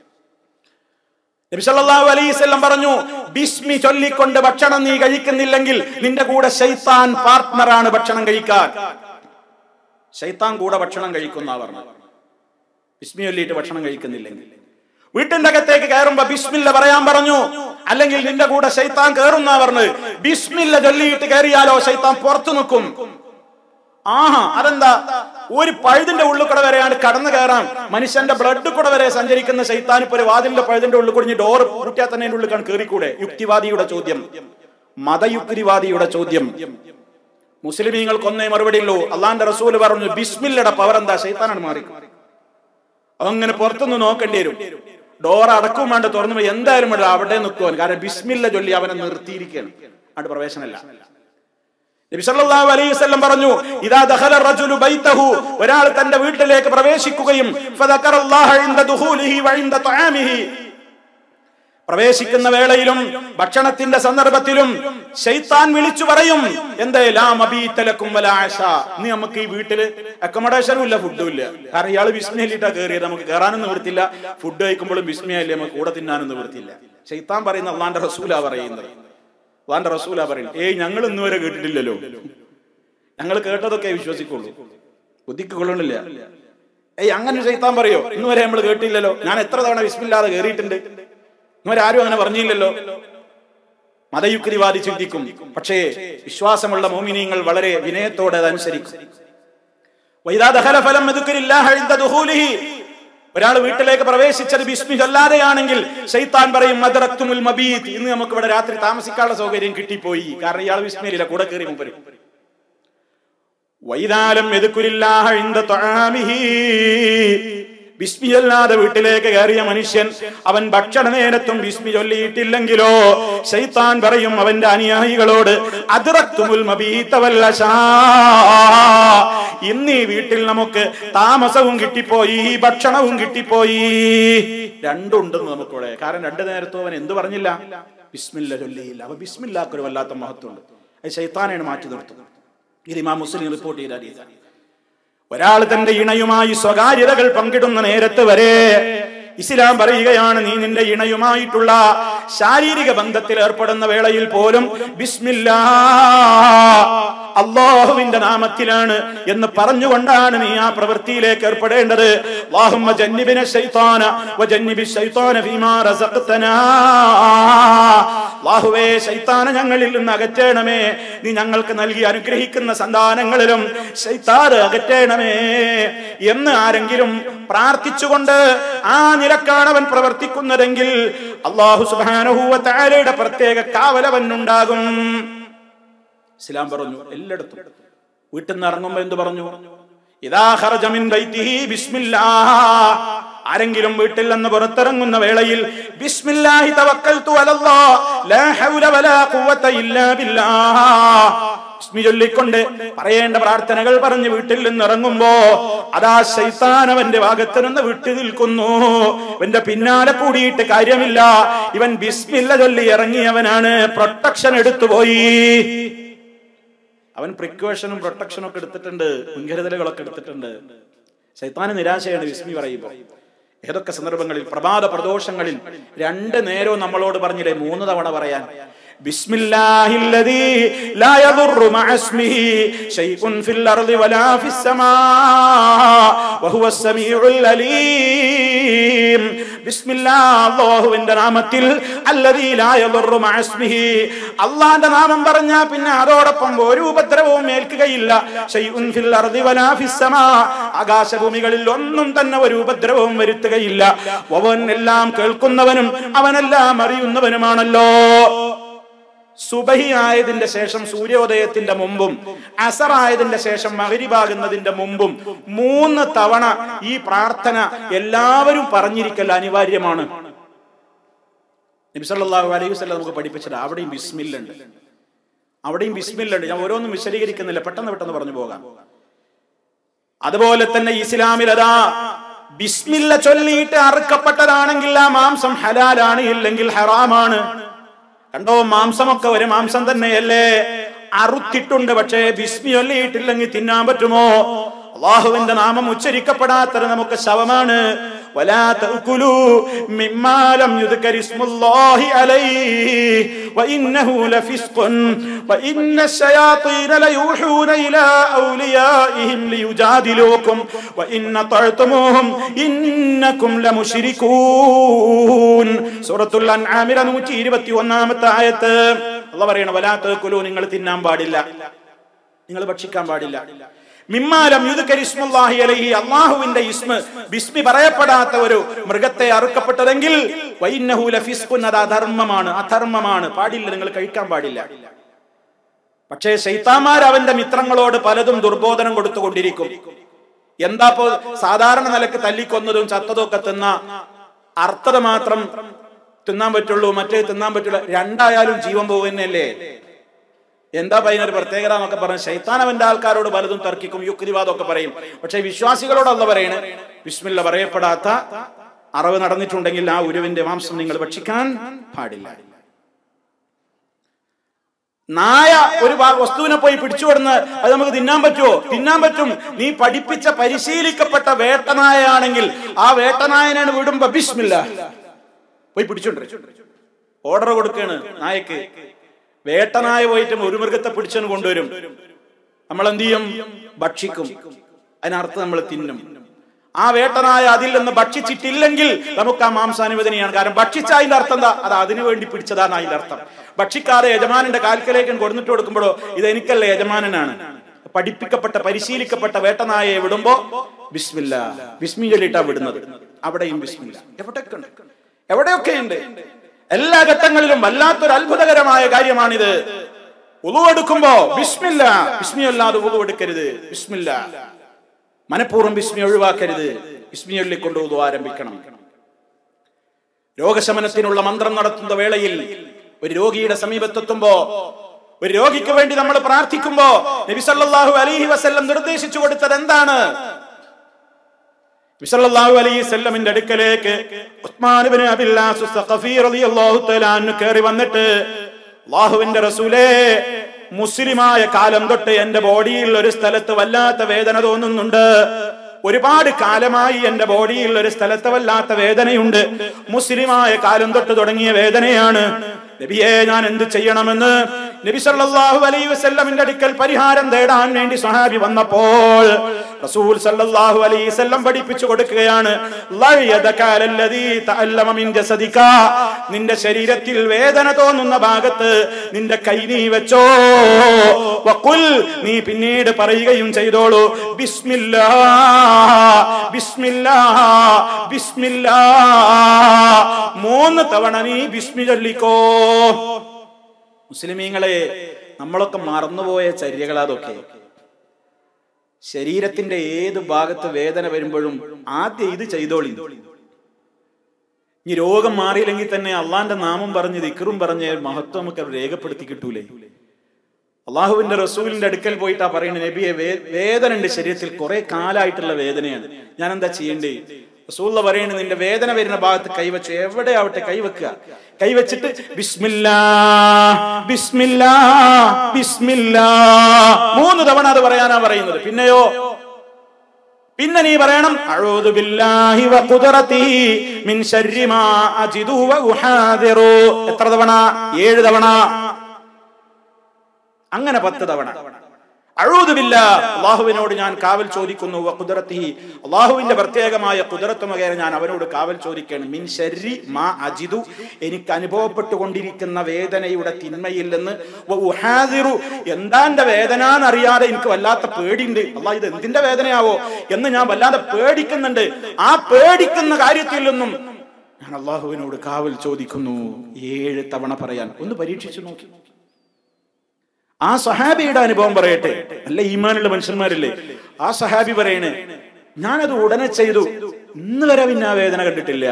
S1: നബി സല്ലല്ലാഹു അലൈഹി വസല്ലം പറഞ്ഞു ബിസ്മി ചൊല്ലിക്കൊണ്ട് ഭക്ഷണം നീ കഴിക്കുന്നില്ലെങ്കിൽ നിന്റെ കൂടെ ശൈത്താൻ പാർട്ട്ണറാണ് ഭക്ഷണം കഴിക്കാൻ ശൈത്താൻ കൂടെ ഭക്ഷണം കഴിക്കുന്ന പറഞ്ഞു ബിസ്മി ചൊല്ലിയിട്ട് ഭക്ഷണം കഴിക്കുന്നില്ലെങ്കിൽ വീട്ടിന്റെ അകത്തേക്ക് കയറുമ്പോ ബിസ്മില്ല പറയാൻ പറഞ്ഞു അല്ലെങ്കിൽ നിന്റെ കൂടെ ശൈത്താൻ കയറുന്ന പറഞ്ഞ് ബിസ്മില്ല ചൊല്ലിയിട്ട് കയറിയാലോ ശൈത്താൻ പുറത്തു നിൽക്കും ആഹാ അതെന്താ ഒരു പഴുതിന്റെ ഉള്ളിൽ കൂടെ വരെയാണ് കടന്നു കയറാൻ മനുഷ്യന്റെ ബ്ലഡ് കൂടെ വരെ സഞ്ചരിക്കുന്ന ശൈത്താൻ ഇപ്പൊ ഒരു വാതിലിന്റെ പഴുതിന്റെ ഉള്ളിൽ കുടിഞ്ഞ് ഡോർ കൂട്ടിയാൽ തന്നെ അതിന്റെ ഉള്ളിൽ കയറിക്കൂടെ യുക്തിവാദിയുടെ ചോദ്യം മതയുക്തിവാദിയുടെ ചോദ്യം മുസ്ലിമീങ്ങൾക്ക് ഒന്നേ മറുപടി ഉള്ളൂ അള്ളാന്റെ റസൂല് പറഞ്ഞു ബിസ്മില്ലയുടെ പവർ എന്താ ശൈത്താനാണ് മാറി അങ്ങനെ പുറത്തുനിന്ന് നോക്കേണ്ടി വരും ഡോർ അടക്കും വേണ്ട തുറന്നു പോയി എന്തായാലും വേണ്ട അവിടെ നിൽക്കുവാൻ കാരണം ബിസ്മില്ല ചൊല്ലി അവനെ നിർത്തിയിരിക്കുകയാണ് അവിടെ പ്രവേശനമല്ല നബി സല്ലല്ലാഹു അലൈഹി വസല്ലം പറഞ്ഞു ഇദാ ദഖല റജുലു ബൈതഹു ഒരാൾ തന്റെ വീട്ടിലേക്ക് പ്രവേശിക്കുകയും ഫദക്കറല്ലാഹ ഇൻദ ദുഖൂലിഹി വഇൻദ തആമിഹി പ്രവേശിക്കുന്ന വേളയിലും ഭക്ഷണത്തിന്റെ സന്ദർഭത്തിലും ശൈത്താൻ വിളിച്ചു പറയും എന്തേ ലാ മബീത്തലക്കും വല ആശ നീ നമുക്ക് ഈ വീട്ടില് അക്കോമഡേഷനും ഇല്ല ഫുഡും ഇല്ല കാരണം ഇയാൾ വിസ്മയിലിട്ടാ കയറിയത് നമുക്ക് കയറാനും നിവൃത്തില്ല ഫുഡ് കഴിക്കുമ്പോഴും വിസ്മയല്ലേ നമുക്ക് കൂടെ തിന്നാനും നിവൃത്തില്ല ശൈത്താൻ പറയുന്ന അള്ളാന്റെ റസൂല പറയുന്നത് അള്ളാന്റെ റസൂല പറയുന്നത് ഏയ് ഞങ്ങൾ ഇന്ന് വരെ കേട്ടിട്ടില്ലല്ലോ ഞങ്ങൾ കേട്ടതൊക്കെ വിശ്വസിക്കുള്ളൂ ബുദ്ധിക്ക് കൊള്ളണില്ല ഏയ് അങ്ങനെ ശൈത്താൻ പറയോ ഇന്ന് വരെ നമ്മൾ കേട്ടില്ലല്ലോ ഞാൻ എത്ര തവണ വിസ്മില്ലാതെ കയറിയിട്ടുണ്ട് ഇവരാരും അങ്ങനെ പറഞ്ഞില്ലല്ലോ മതയുക്തിവാദി ചിന്തിക്കും പക്ഷേ വിശ്വാസമുള്ള മോമിനിയങ്ങൾ വളരെ വിനയത്തോടെ അതനുസരിക്കും ഒരാൾ വീട്ടിലേക്ക് പ്രവേശിച്ചത് ബിസ്മി ചൊല്ലാതെയാണെങ്കിൽ ഷെയ്ത്താൻ പറയും മദറത്തുമുൽ മബീത് ഇന്ന് നമുക്ക് ഇവിടെ രാത്രി താമസിക്കാനുള്ള സൗകര്യം കിട്ടിപ്പോയി കാരണം ഇയാൾ വിസ്മയിലില്ല കൂടെ കയറി മുമ്പരും വൈതാലം എതുക്കുരില്ലാഹ ഇന്ദ തൊഴാമിഹി ബിസ്മി ചൊല്ലാതെ വീട്ടിലേക്ക് കയറിയ മനുഷ്യൻ അവൻ ഭക്ഷണ നേരത്തും ബിസ്മി ചൊല്ലിയിട്ടില്ലെങ്കിലോ ശൈത്താൻ പറയും അവന്റെ അനുയായികളോട് അതിറത്തുമുൽ ഇന്ന് ഈ വീട്ടിൽ നമുക്ക് താമസവും കിട്ടിപ്പോയി ഭക്ഷണവും കിട്ടിപ്പോയി രണ്ടുണ്ടെന്ന് നമുക്കിവിടെ കാരണം രണ്ടു നേരത്തും അവൻ എന്ത് പറഞ്ഞില്ല ബിസ്മില്ല ചൊല്ലിയില്ല അവ ബിസ്മില്ലാക്കൊരു വല്ലാത്ത മഹത്വമുണ്ട് അത് ശൈത്താനാണ് മാറ്റി നിർത്തുന്നത് ഇത് ഇമാം മുസ്ലിം റിപ്പോർട്ട് ചെയ്ത ഹദീസാണ് ഒരാൾ തന്റെ ഇണയുമായി സ്വകാര്യതകൾ പങ്കിടുന്ന നേരത്ത് വരെ ഇസ്ലാം പറയുകയാണ് നീ നിന്റെ ഇണയുമായിട്ടുള്ള ശാരീരിക ബന്ധത്തിൽ ഏർപ്പെടുന്ന വേളയിൽ പോലും ബിസ്മില്ലാ അള്ളാഹുവിന്റെ നാമത്തിലാണ് എന്ന് പറഞ്ഞുകൊണ്ടാണ് നീ ആ പ്രവൃത്തിയിലേക്ക് ഏർപ്പെടേണ്ടത് അല്ലാഹുമ്മ ജന്നിബിന ശൈത്താന വജന്നിബി ശൈത്താന ഫീമാ റസഖ്തനാ അല്ലാഹുവേ ശൈത്താന ഞങ്ങളിൽ നിന്ന് അകറ്റണമേ നീ ഞങ്ങൾക്ക് നൽകി അനുഗ്രഹിക്കുന്ന സന്താനങ്ങളിലും ശൈത്താറ് അകറ്റണമേ എന്ന് ആരെങ്കിലും പ്രാർത്ഥിച്ചുകൊണ്ട് ആ നിലക്കാണ് അവൻ പ്രവർത്തിക്കുന്നതെങ്കിൽ അള്ളാഹു സുബാനഹൂവ താരയുടെ പ്രത്യേക കാവലവനുണ്ടാകും ഇസ്ലാം പറഞ്ഞു എല്ലായിടത്തും വീട്ടിൽ നിന്ന് ഇറങ്ങുമ്പോ എന്ത് പറഞ്ഞു ഇതാ ഖറജ മിൻ ബൈത്തിഹി ബിസ്മില്ലാ ആരെങ്കിലും വീട്ടിൽ നിന്ന് പുറത്തിറങ്ങുന്ന വേളയിൽ ബിസ്മില്ലാഹി തവക്കൽതു അലല്ലാ ലാ ഹൗല വലാ ഖുവത ഇല്ലാ ബില്ലാഹ് ബിസ്മി ചൊല്ലിക്കൊണ്ട് പറയേണ്ട പ്രാർത്ഥനകൾ പറഞ്ഞ് വീട്ടിൽ നിന്ന് ഇറങ്ങുമ്പോ അതാ ശൈത്താൻ അവന്റെ ഭാഗത്ത് നിന്ന് വിട്ടു നിൽക്കുന്നു ഇവന്റെ പിന്നാലെ കൂടിയിട്ട് കാര്യമില്ല ഇവൻ ബിസ്മില്ല ചൊല്ലി ഇറങ്ങിയവനാണ് പ്രൊട്ടക്ഷൻ എടുത്തുപോയി അവൻ പ്രിക്കോഷനും പ്രൊട്ടക്ഷനും ഒക്കെ എടുത്തിട്ടുണ്ട് മുൻകരുതലുകളൊക്കെ എടുത്തിട്ടുണ്ട് ശൈത്താന് നിരാശയാണ് വിസ്മി പറയുമ്പോൾ ഏതൊക്കെ സന്ദർഭങ്ങളിൽ പ്രഭാത പ്രദോഷങ്ങളിൽ രണ്ട് നേരവും നമ്മളോട് പറഞ്ഞില്ലേ മൂന്ന് തവണ പറയാൻ ബിസ്മില്ലാഹില്ലദീ ലാ യദുറു മഅ ഇസ്മിഹി ശൈഉൻ ഫിൽ അർളി വലാ ഫിസ് സമാ വഹുവ സമീഉൽ അലീം ബിസ്മില്ലാ അല്ലാഹുവിന്റെ നാമത്തിൽ അല്ലദീ ലാ യദുറു മഅ ഇസ്മിഹി അല്ലാഹുവിന്റെ നാമം പറഞ്ഞാൽ പിന്നെ അതോടൊപ്പം ഒരു ഉപദ്രവവും ഏൽക്കുകയില്ല ശൈഉൻ ഫിൽ അർളി വലാ ഫിസ് സമാ ആകാശഭൂമികളിൽ ഒന്നും തന്നെ ഒരു ഉപദ്രവവും വരുത്തുകയില്ല അവൻ എല്ലാം കേൾക്കുന്നവനും അവനെല്ലാം അറിയുന്നവനുമാണല്ലോ സുബഹി ആയതിന്റെ ശേഷം സൂര്യോദയത്തിന്റെ മുമ്പും അസറായതിന്റെ ശേഷം മകരിബാകുന്നതിന്റെ മുമ്പും മൂന്ന് തവണ ഈ പ്രാർത്ഥന എല്ലാവരും പറഞ്ഞിരിക്കൽ അനിവാര്യമാണ് നബിസല്ലാഹു അലൈഹി വസല്ലം നമുക്ക് പഠിപ്പിച്ചത് അവിടെയും ബിസ്മില്ലുണ്ട് അവിടെയും ബിസ്മില്ലുണ്ട് ഞാൻ ഓരോന്നും വിശദീകരിക്കുന്നില്ല പെട്ടെന്ന് പെട്ടെന്ന് പറഞ്ഞു പോകാം അതുപോലെ തന്നെ ഇസ്ലാമിൽ അതാ ബിസ്മില്ല ചൊല്ലിയിട്ട് അറുക്കപ്പെട്ടതാണെങ്കിൽ ആ മാംസം ഹലാലാണ് ഇല്ലെങ്കിൽ ഹറാമാണ് കണ്ടോ മാംസമൊക്കെ ഒരു മാംസം തന്നെയല്ലേ അറുത്തിട്ടുണ്ട് പക്ഷേ ബിസ്മി ചൊല്ലിയിട്ടില്ലെങ്കിൽ തിന്നാൻ പറ്റുമോ അള്ളാഹുവിന്റെ നാമം ഉച്ചരിക്കപ്പെടാത്തത് നമുക്ക് ശവമാണ് ولا تأكلوا مما لم يذكر اسم الله عليه وإنه لفسق وإن الشياطين ليوحون إلى أوليائهم ليجادلوكم وإن طعتموهم إنكم لمشركون سورة الأنعام നൂറ്റി ഇരുപത്തി ഒന്നാമത്തെ ആയത്ത് അള്ള പറയണ വലാത്ത കുലു നിങ്ങൾ തിന്നാൻ പാടില്ല നിങ്ങൾ ഭക്ഷിക്കാൻ പാടില്ല മിമ്മാലം യുദ്കരിസ്മുല്ലാഹി അലൈഹി അള്ളാഹുവിന്റെ ഇസ്മ ബിസ്മി പറയപ്പെടാത്ത ഒരു മൃഗത്തെ അറുക്കപ്പെട്ടതെങ്കിൽ വൈന്നഹു ലഫിസ്കുൻ അത് അധർമ്മമാണ് അധർമ്മമാണ് പാടില്ല നിങ്ങൾ കഴിക്കാൻ പാടില്ല പക്ഷേ ശൈത്താമാർ അവന്റെ മിത്രങ്ങളോട് പലതും ദുർബോധനം കൊടുത്തുകൊണ്ടിരിക്കും എന്താ ഇപ്പോ സാധാരണ നിലക്ക് തല്ലിക്കൊന്നതും ചത്തതും ഒക്കെ തിന്ന അർത്ഥത മാത്രം തിന്നാൻ പറ്റുള്ളൂ മറ്റേ തിന്നാൻ പറ്റുള്ള രണ്ടായാലും ജീവൻ പോകുന്നല്ലേ എന്താ അതിനൊരു പ്രത്യേകത എന്നൊക്കെ പറഞ്ഞ് ശൈത്താൻ അവന്റെ ആൾക്കാരോട് പലതും തർക്കിക്കും യുക്തിവാദം ഒക്കെ പറയും പക്ഷെ വിശ്വാസികളോട് അല്ല പറയണേ വിസ്മില്ല പറയപ്പെടാത്ത അറവ് നടന്നിട്ടുണ്ടെങ്കിൽ ആ ഉരുവിന്റെ മാംസം നിങ്ങൾ ഭക്ഷിക്കാൻ പാടില്ല നായ ഒരു ഭാ- വസ്തുവിനെ പോയി പിടിച്ചുകൊടുന്ന് അത് നമുക്ക് തിന്നാൻ പറ്റുമോ തിന്നാൻ പറ്റും നീ പഠിപ്പിച്ച പരിശീലിക്കപ്പെട്ട വേട്ടനായാണെങ്കിൽ ആ വേട്ടനായനാണ് വിടുമ്പോ ബിസ്മില്ല പോയി പിടിച്ചോണ്ട് ഓർഡർ കൊടുക്കാണ് നായക്ക് വേട്ടനായ പോയിട്ട് ഒരു മൃഗത്തെ പിടിച്ചെന്ന് കൊണ്ടുവരും നമ്മൾ എന്ത് ചെയ്യും ഭക്ഷിക്കും അതിനർത്ഥം നമ്മൾ തിന്നും ആ വേട്ടനായ അതിൽ നിന്ന് ഭക്ഷിച്ചിട്ടില്ലെങ്കിൽ നമുക്ക് ആ മാംസാനുവദനയാണ് കാരണം ഭക്ഷിച്ച അതിന്റെ അർത്ഥം എന്താ അത് അതിനു വേണ്ടി പിടിച്ചതാണ് അതിന്റെ അർത്ഥം ഭക്ഷിക്കാതെ യജമാനന്റെ കാൽക്കലേക്ക് കൊടുത്തിട്ട് കൊടുക്കുമ്പോഴോ ഇത് എനിക്കല്ല യജമാനനാണ് പഠിപ്പിക്കപ്പെട്ട പരിശീലിക്കപ്പെട്ട വേട്ടനായെ വിടുമ്പോ ബിസ്മില്ല ബിസ്മി ചൊല്ലിട്ടാ വിടുന്നത് അവിടെയും ബിസ്മില്ല എവിടെയൊക്കെ ഉണ്ട് എവിടെയൊക്കെ ഉണ്ട് എല്ലാ ഘട്ടങ്ങളിലും വല്ലാത്തൊരു അത്ഭുതകരമായ കാര്യമാണിത് ഉളുവെടുക്കുമ്പോ ബിസ്മില്ല ബിസ്മി അല്ലാതെ ഉളുവെടുക്കരുത് ബിസ്മില്ല മനഃപൂർവ്വം ബിസ്മി ഒഴിവാക്കരുത് ബിസ്മി ചൊല്ലിക്കൊണ്ട് ഉളു ആരംഭിക്കണം രോഗശമനത്തിനുള്ള മന്ത്രം നടത്തുന്ന വേളയിൽ ഒരു രോഗിയുടെ സമീപത്തെത്തുമ്പോ ഒരു രോഗിക്ക് വേണ്ടി നമ്മൾ പ്രാർത്ഥിക്കുമ്പോ നബിസല്ലാഹു അലൈഹി വസല്ലം നിർദ്ദേശിച്ചു കൊടുത്തത് എന്താണ് വിസല്ലാഹു അലൈഹി സ്വല്ലമിന്റെ അടുക്കലേക്ക് ഉസ്മാൻ ഇബ്നു അബില്ലാസ് സഖഫി റളിയല്ലാഹു തആല അൻഹു കയറി വന്നിട്ട് അല്ലാഹുവിന്റെ റസൂലേ മുസ്ലിമായ കാലം തൊട്ട് എന്റെ ബോഡിയിൽ ഒരു സ്ഥലത്ത് വല്ലാത്ത വേദന തോന്നുന്നുണ്ട് ഒരുപാട് കാലമായി എന്റെ ബോഡിയിൽ ഒരു സ്ഥലത്ത് വല്ലാത്ത വേദനയുണ്ട് മുസ്ലിമായ കാലം തൊട്ട് തുടങ്ങിയ വേദനയാണ് നബിയെ ഞാൻ എന്ത് ചെയ്യണമെന്ന് നബി സല്ലല്ലാഹു അലൈഹി വസല്ലമിന്റെ അടുക്കൽ പരിഹാരം തേടാൻ വേണ്ടി സ്വഹാബി വന്നപ്പോൾ റസൂൽ സല്ലല്ലാഹു അലൈഹി വസല്ലം പഠിപ്പിച്ചു കൊടുക്കുകയാണ് ലയദക അലല്ലദീ തഅല്ലമ മിൻ ജസദിക നിന്റെ ശരീരത്തിൽ വേദന തോന്നുന്ന ഭാഗത്ത് നിന്റെ കൈ നീ വെച്ചോ വഖുൽ നീ പിന്നീട് പറയുകയും ചെയ്തോളൂ ബിസ്മില്ലാ ബിസ്മില്ലാ ബിസ്മില്ലാ മൂന്ന് തവണ നീ ബിസ്മി ചൊല്ലിക്കോ മുസ്ലിമീങ്ങളെ നമ്മളൊക്കെ മറന്നുപോയ ചര്യകൾ അതൊക്കെ ശരീരത്തിന്റെ ഏത് ഭാഗത്ത് വേദന വരുമ്പോഴും ആദ്യം ഇത് ചെയ്തോളി ഇനി രോഗം മാറിയില്ലെങ്കിൽ തന്നെ അള്ളാന്റെ നാമം പറഞ്ഞ് ദിക്കറും പറഞ്ഞ് മഹത്വം നമുക്ക് രേഖപ്പെടുത്തി കിട്ടൂലേ അള്ളാഹുവിന്റെ റസൂലിന്റെ അടുക്കൽ പോയിട്ടാ പറയുന്നത് നബിയെ വേ- വേദന ഉണ്ട് ശരീരത്തിൽ കുറെ കാലായിട്ടുള്ള വേദനയാണ് ഞാൻ എന്താ ചെയ്യണ്ടേ റസൂള്ള പറയുന്നത് നിന്റെ വേദന വരുന്ന ഭാഗത്ത് കൈവച്ചു എവിടെ ആവട്ടെ കൈവെക്കുക കൈവച്ചിട്ട് ബിസ്മില്ലാ ബിസ്മില്ലാ ബിസ്മില്ലാ മൂന്ന് തവണ അത് പറയാനാ പറയുന്നത് പിന്നെയോ പിന്നെ നീ പറയണം അഊദു ബില്ലാഹി വ ഖുദ്റതിഹി മിൻ ശർരി മാ അജിദു വ ഉഹാദിറു എത്ര തവണ ഏഴ് തവണ അങ്ങനെ പത്ത് തവണ അഴൂതുമില്ല അള്ളാഹുവിനോട് ഞാൻ കാവൽ ചോദിക്കുന്നു വ ഖുദ്റതിഹി അള്ളാഹുവിന്റെ പ്രത്യേകമായ കുതിരത്ത് മുഖേന ഞാൻ അവനോട് കാവൽ ചോദിക്കുകയാണ് മിൻ ശർരി മാ അജിദു എനിക്ക് അനുഭവപ്പെട്ടുകൊണ്ടിരിക്കുന്ന വേദനയുടെ തിന്മയിൽ നിന്ന് വ ഉഹാദിറു എന്താ എന്റെ വേദന എന്നറിയാതെ എനിക്ക് വല്ലാത്ത പേടിയുണ്ട് അള്ളാഹ് ഇത് എന്തിന്റെ വേദനയാവോ എന്ന് ഞാൻ വല്ലാതെ പേടിക്കുന്നുണ്ട് ആ പേടിക്കുന്ന കാര്യത്തിൽ നിന്നും ഞാൻ അള്ളാഹുവിനോട് കാവൽ ചോദിക്കുന്നു ഏഴ് തവണ പറയാൻ ഒന്ന് പരീക്ഷിച്ചു നോക്കി ആ സഹാബിയുടെ അനുഭവം പറയട്ടെ നല്ല ഈമാനുള്ള മനുഷ്യന്മാരില്ലേ ആ സഹാബി പറയണേ ഞാനത് ഉടനെ ചെയ്തു ഇന്ന് വരെ പിന്നെ ആ വേദന കണ്ടിട്ടില്ല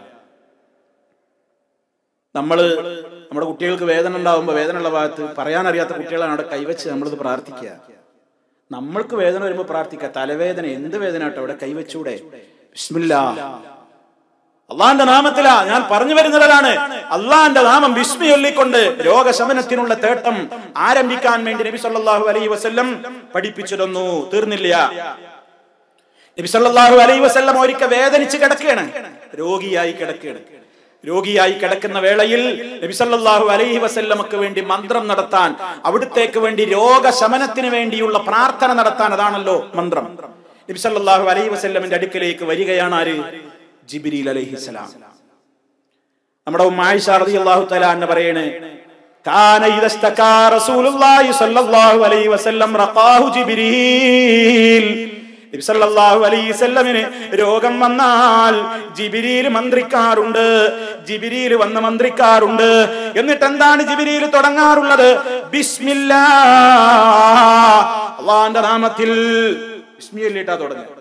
S1: നമ്മള് നമ്മുടെ കുട്ടികൾക്ക് വേദന ഉണ്ടാവുമ്പോ വേദന ഉള്ള ഭാഗത്ത് പറയാനറിയാത്ത കുട്ടികളാണ് അവിടെ കൈവച്ച് നമ്മളിത് പ്രാർത്ഥിക്കുക നമ്മൾക്ക് വേദന വരുമ്പോ പ്രാർത്ഥിക്കുക തലവേദന എന്ത് വേദന ആട്ടോ അവിടെ കൈവച്ചൂടെ ബിസ്മില്ലാ അള്ളാന്റെ നാമത്തിലാ ഞാൻ പറഞ്ഞു വരുന്നതാണ് അള്ളാന്റെ നാമം വിസ്മി ചൊല്ലിക്കൊണ്ട് രോഗശമനത്തിനുള്ള തേട്ടം ആരംഭിക്കാൻ വേണ്ടി നബി സല്ലല്ലാഹു അലൈഹി വസല്ലം പഠിപ്പിച്ചു തന്നു തീർന്നില്ല നബി സല്ലല്ലാഹു അലൈഹി വസല്ലം ഒരിക്കൽ വേദനിച്ച് കിടക്കുകയാണ് രോഗിയായി കിടക്കുകയാണ് രോഗിയായി കിടക്കുന്ന വേളയിൽ നബി സല്ലല്ലാഹു അലൈഹി വസല്ലമക്ക് വേണ്ടി മന്ത്രം നടത്താൻ അവിടുത്തേക്ക് വേണ്ടി രോഗശമനത്തിന് വേണ്ടിയുള്ള പ്രാർത്ഥന നടത്താൻ അതാണല്ലോ മന്ത്രം നബി സല്ലല്ലാഹു അലൈഹി വസല്ലമിന്റെ അടുക്കലേക്ക് വരികയാണ് ആര് ജിബ്രീൽ അലൈഹിസ്സലാം നമ്മുടെ ഉമ്മായിഷ റളിയല്ലാഹു തആല എന്ന് പറയണേ കാന ഇദസ്തകാ റസൂലുള്ളാഹി സ്വല്ലല്ലാഹു അലൈഹി വസല്ലം റഖാഹു ജിബ്രീൽ നബി സല്ലല്ലാഹു അലൈഹി വസല്ലമിന് രോഗം വന്നാൽ ജിബ്രീൽ മന്ത്രിക്കാറുണ്ട് ജിബ്രീൽ വന്ന് മന്ത്രിക്കാറുണ്ട് എന്നിട്ട് എന്താണ് ജിബ്രീൽ തുടങ്ങാറുള്ളത് ബിസ്മില്ലാ അള്ളാന്റെ നാമത്തിൽ ബിസ്മില്ലിട്ടാ തുടങ്ങുക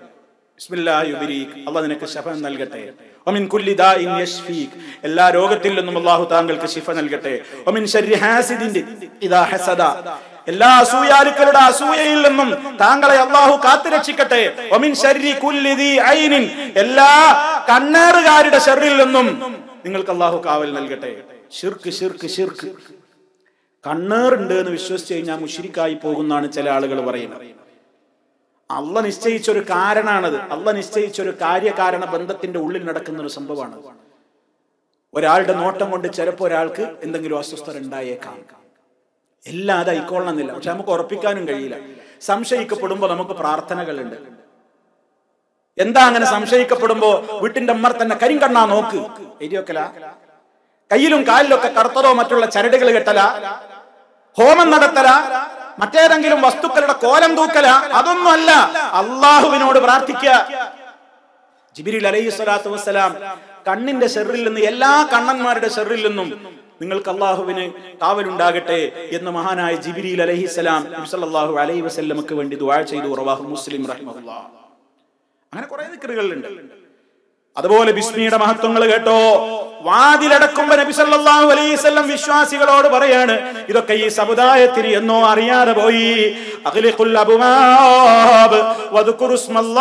S1: അള്ളാഹ് നിനക്ക് ശഫ നൽകട്ടെ ഒമിൻ കുല്ലി ദാഇൻ യശ്ഫീക് എല്ലാ രോഗത്തിൽ നിന്നും അള്ളാഹു താങ്കൾക്ക് ശിഫ നൽകട്ടെ ഒമിൻ ശർരി ഹാസിദിന്റെ ഇദാ ഹസദ എല്ലാ അസൂയാലുക്കളുടെ അസൂയയിൽ നിന്നും താങ്കളെ അള്ളാഹു കാത്തുരക്ഷിക്കട്ടെ ഒമിൻ ശർരി കുല്ലി ദീ ഐനിൻ എല്ലാ കണ്ണേറുകാരുടെ ഷെറിൽ നിന്നും നിങ്ങൾക്ക് അള്ളാഹു കാവൽ നൽകട്ടെ ഷിർക്ക് ഷിർക്ക് ഷിർക്ക് കണ്ണേറുണ്ട് എന്ന് വിശ്വസിച്ച് കഴിഞ്ഞാൽ മുഷിരിക്കായി പോകുന്നാണ് ചില ആളുകൾ പറയുന്നത് അല്ല നിശ്ചയിച്ച ഒരു കാരണാണത് അല്ല നിശ്ചയിച്ച ഒരു കാര്യകാരണ ബന്ധത്തിന്റെ ഉള്ളിൽ നടക്കുന്ന ഒരു സംഭവമാണ് ഒരാളുടെ നോട്ടം കൊണ്ട് ചിലപ്പോൾ ഒരാൾക്ക് എന്തെങ്കിലും അസ്വസ്ഥത ഉണ്ടായേക്കാം എല്ലാം അത് ആയിക്കൊള്ളണമെന്നില്ല പക്ഷെ നമുക്ക് ഉറപ്പിക്കാനും കഴിയില്ല സംശയിക്കപ്പെടുമ്പോ നമുക്ക് പ്രാർത്ഥനകളുണ്ട് എന്താ അങ്ങനെ സംശയിക്കപ്പെടുമ്പോ വീട്ടിന്റെ അമ്മർ തന്നെ കരിങ്കണ്ണാ നോക്ക് എരിയൊക്കല കയ്യിലും കാലിലൊക്കെ കറുത്തതോ മറ്റുള്ള ചരടുകൾ കെട്ടല ഹോമം നടത്തല മറ്റേതെങ്കിലും വസ്തുക്കളുടെ കോലം തൂക്കല അതൊന്നുമല്ല അള്ളാഹുവിനോട് പ്രാർത്ഥിക്കുക ജിബിരിൽ അലൈഹി സ്വലാത്തു വസ്സലാം കണ്ണിന്റെ ഷെറിൽ നിന്ന് എല്ലാ കണ്ണന്മാരുടെ ഷെറിൽ നിന്നും നിങ്ങൾക്ക് അള്ളാഹുവിന് കാവലുണ്ടാകട്ടെ എന്ന് മഹാനായ ജിബിരിൽ അലഹിസ്സലാം സല്ലല്ലാഹു അലൈഹി വസല്ലമക്ക് വേണ്ടി ദുആ ചെയ്തു റവാഹു മുസ്ലിം റഹ്മഹുല്ലാ അങ്ങനെ കുറെ ദിക്റുകളുണ്ട് അതുപോലെ ബിസ്മിയുടെ മഹത്വങ്ങൾ കേട്ടോ വാതിലടക്കുമ്പോ നബി സല്ലല്ലാഹു അലൈഹി വസല്ലം വിശ്വാസികളോട് പറയാണ് ഇതൊക്കെ ഈ സമുദായത്തിന് എന്നോ അറിയാതെ പോയി അഗ്ലിഖുൽ അബ്വാബ് വദ്കുറു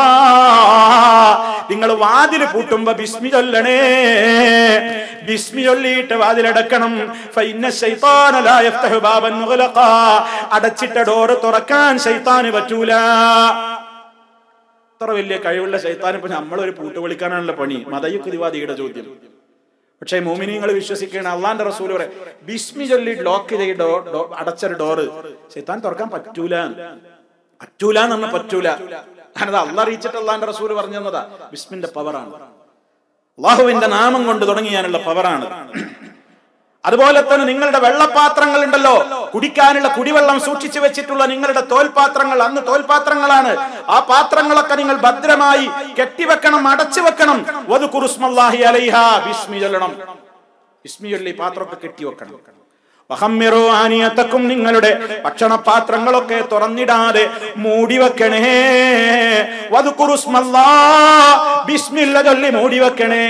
S1: നിങ്ങൾ വാതിൽ പൂട്ടുമ്പോ ബിസ്മി ചൊല്ലണേ ബിസ്മി ചൊല്ലിയിട്ട് വാതിലടക്കണം ഫൈന്ന ശൈത്താന ലാ യഫ്തഹു ബാബൻ മുഗ്ലഖാ അടച്ചിട്ട ഡോറ് തുറക്കാൻ ശൈത്താന് പറ്റൂല അത്ര വലിയ കഴിവുള്ള ശൈത്താൻ ഇപ്പൊ നമ്മളൊരു പൂട്ടുപൊളിക്കാനാണല്ലോ പണി മതയുക്തിവാദിയുടെ ചോദ്യം പക്ഷേ മോമിനിങ്ങൾ വിശ്വസിക്കുകയാണ് അള്ളാന്റെ റസൂൽ പറയാം ബിസ്മി ചൊല്ലി ലോക്ക് ചെയ്ത് ഡോ ഡോ- അടച്ചൊരു ഡോറ് ശൈത്താൻ തുറക്കാൻ പറ്റൂല പറ്റൂല എന്ന് പറഞ്ഞാൽ പറ്റൂല കാരണം അള്ള അറിയിച്ചിട്ട് അള്ളാന്റെ റസൂൽ പറഞ്ഞു തന്നതാ ബിസ്മിന്റെ പവറാണ് അള്ളാഹുവിന്റെ നാമം കൊണ്ട് തുടങ്ങിയാനുള്ള പവറാണ് അതുപോലെ തന്നെ നിങ്ങളുടെ വെള്ളപാത്രങ്ങൾ ഉണ്ടല്ലോ കുടിക്കാനുള്ള കുടിവെള്ളം സൂക്ഷിച്ചു വെച്ചിട്ടുള്ള നിങ്ങളുടെ തോൽപാത്രങ്ങൾ അന്ന് തോൽപാത്രങ്ങളാണ് ആ പാത്രങ്ങളൊക്കെ നിങ്ങൾ ഭദ്രമായി കെട്ടിവെക്കണം അടച്ചു വെക്കണം വധു കുറുസ്മല്ലാഹി അലൈഹ ബിസ്മി ചൊല്ലണം ബിസ്മി ചൊല്ലി പാത്രമൊക്കെ കെട്ടിവെക്കണം വഹമ്മിറു ആനിയത്തക്കും നിങ്ങളുടെ ഭക്ഷണപാത്രങ്ങളൊക്കെ തുറന്നിടാതെ മൂടി വെക്കണേ വധു കുറുസ്മല്ലാ ബിസ്മില്ല ചൊല്ലി മൂടി വെക്കണേ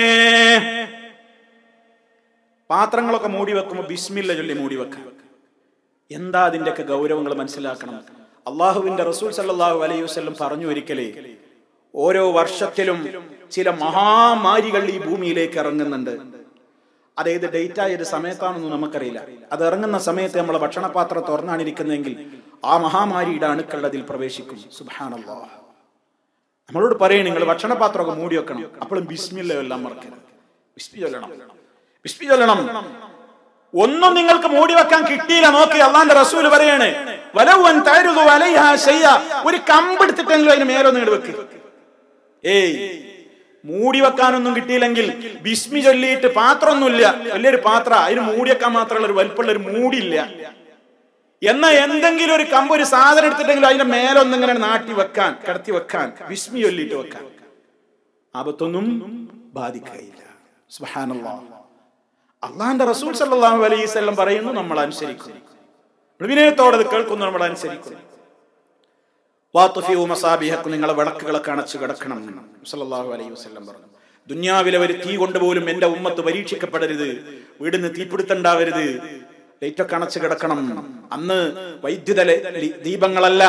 S1: പാത്രങ്ങളൊക്കെ മൂടി വെക്കുമ്പോൾ ബിസ്മില്ല ചൊല്ലി മൂടി വെക്കാം എന്താ അതിന്റെയൊക്കെ ഗൗരവങ്ങൾ മനസ്സിലാക്കണം അള്ളാഹുവിന്റെ റസൂൽ സല്ലല്ലാഹു അലൈഹി വസല്ലം പറഞ്ഞു ഒരിക്കലേ ഓരോ വർഷത്തിലും ചില മഹാമാരികൾ ഈ ഭൂമിയിലേക്ക് ഇറങ്ങുന്നുണ്ട് അതേത് ഡേറ്റ് ആയ ഒരു സമയത്താണെന്ന് നമുക്കറിയില്ല അത് ഇറങ്ങുന്ന സമയത്ത് നമ്മളെ ഭക്ഷണപാത്രം തുറന്നാണിരിക്കുന്നതെങ്കിൽ ആ മഹാമാരിയുടെ അണുക്കൾ അതിൽ പ്രവേശിക്കും സുബാനല്ലാ നമ്മളോട് പറയണേ നിങ്ങൾ ഭക്ഷണപാത്രമൊക്കെ മൂടി വെക്കണം അപ്പോഴും ബിസ്മില്ല എല്ലാം മറക്കരുത് ബിസ്മി ചൊല്ലണം ബിസ്മി ചൊല്ലണം ഒന്നും നിങ്ങൾക്ക് മൂടി വെക്കാൻ കിട്ടിയില്ല നോക്കി അള്ളാന്റെ റസൂല് പറയാണ് വലവൻ തരുതു വലൈഹ ശയ്യ ഒരു കമ്പെടുത്തിട്ടെങ്കിലും അതിന് മേലൊന്നും ഇങ്ങട് വെക്ക് ഏയ് മൂടി വെക്കാനൊന്നും കിട്ടിയില്ലെങ്കിൽ ബിസ്മി ചൊല്ലിയിട്ട് പാത്രമൊന്നുമില്ല വലിയൊരു പാത്ര അതിന് മൂടി വെക്കാൻ മാത്രമുള്ള ഒരു വലിപ്പമുള്ള ഒരു മൂടിയില്ല എന്നാ എന്തെങ്കിലും ഒരു കമ്പ് ഒരു സാധനം എടുത്തിട്ടെങ്കിലും അതിന്റെ മേലൊന്നും ഇങ്ങനെ നാട്ടി വെക്കാൻ കിടത്തി വെക്കാൻ വിസ്മി ചൊല്ലിയിട്ട് വെക്കാൻ ആപത്തൊന്നും ബാധിക്കുകയില്ല സുബ്ഹാനല്ലാഹ് അള്ളാന്റെ റസൂൽ സല്ലല്ലാഹു അലൈഹി വസല്ലം പറയുന്നു നമ്മൾ അനുസരിക്കുന്നു വിനയത്തോടെ അത് കേൾക്കുന്നു നമ്മൾ അനുസരിക്കുന്നു വാത്തുഫിയു മസാബിഹക്കും നിങ്ങളെ വിളക്കുകളൊക്കെ അണച്ചു കിടക്കണം സല്ലല്ലാഹു അലൈഹി വസല്ലം പറഞ്ഞു ദുന്യാവിലെ ഒരു തീ കൊണ്ടുപോലും എന്റെ ഉമ്മത്ത് പരീക്ഷിക്കപ്പെടരുത് വീടിന് തീപിടുത്തുണ്ടാവരുത് ലൈറ്റൊക്കെ അണച്ചു കിടക്കണം അന്ന് വൈദ്യുത ല- ലി- ദീപങ്ങളല്ല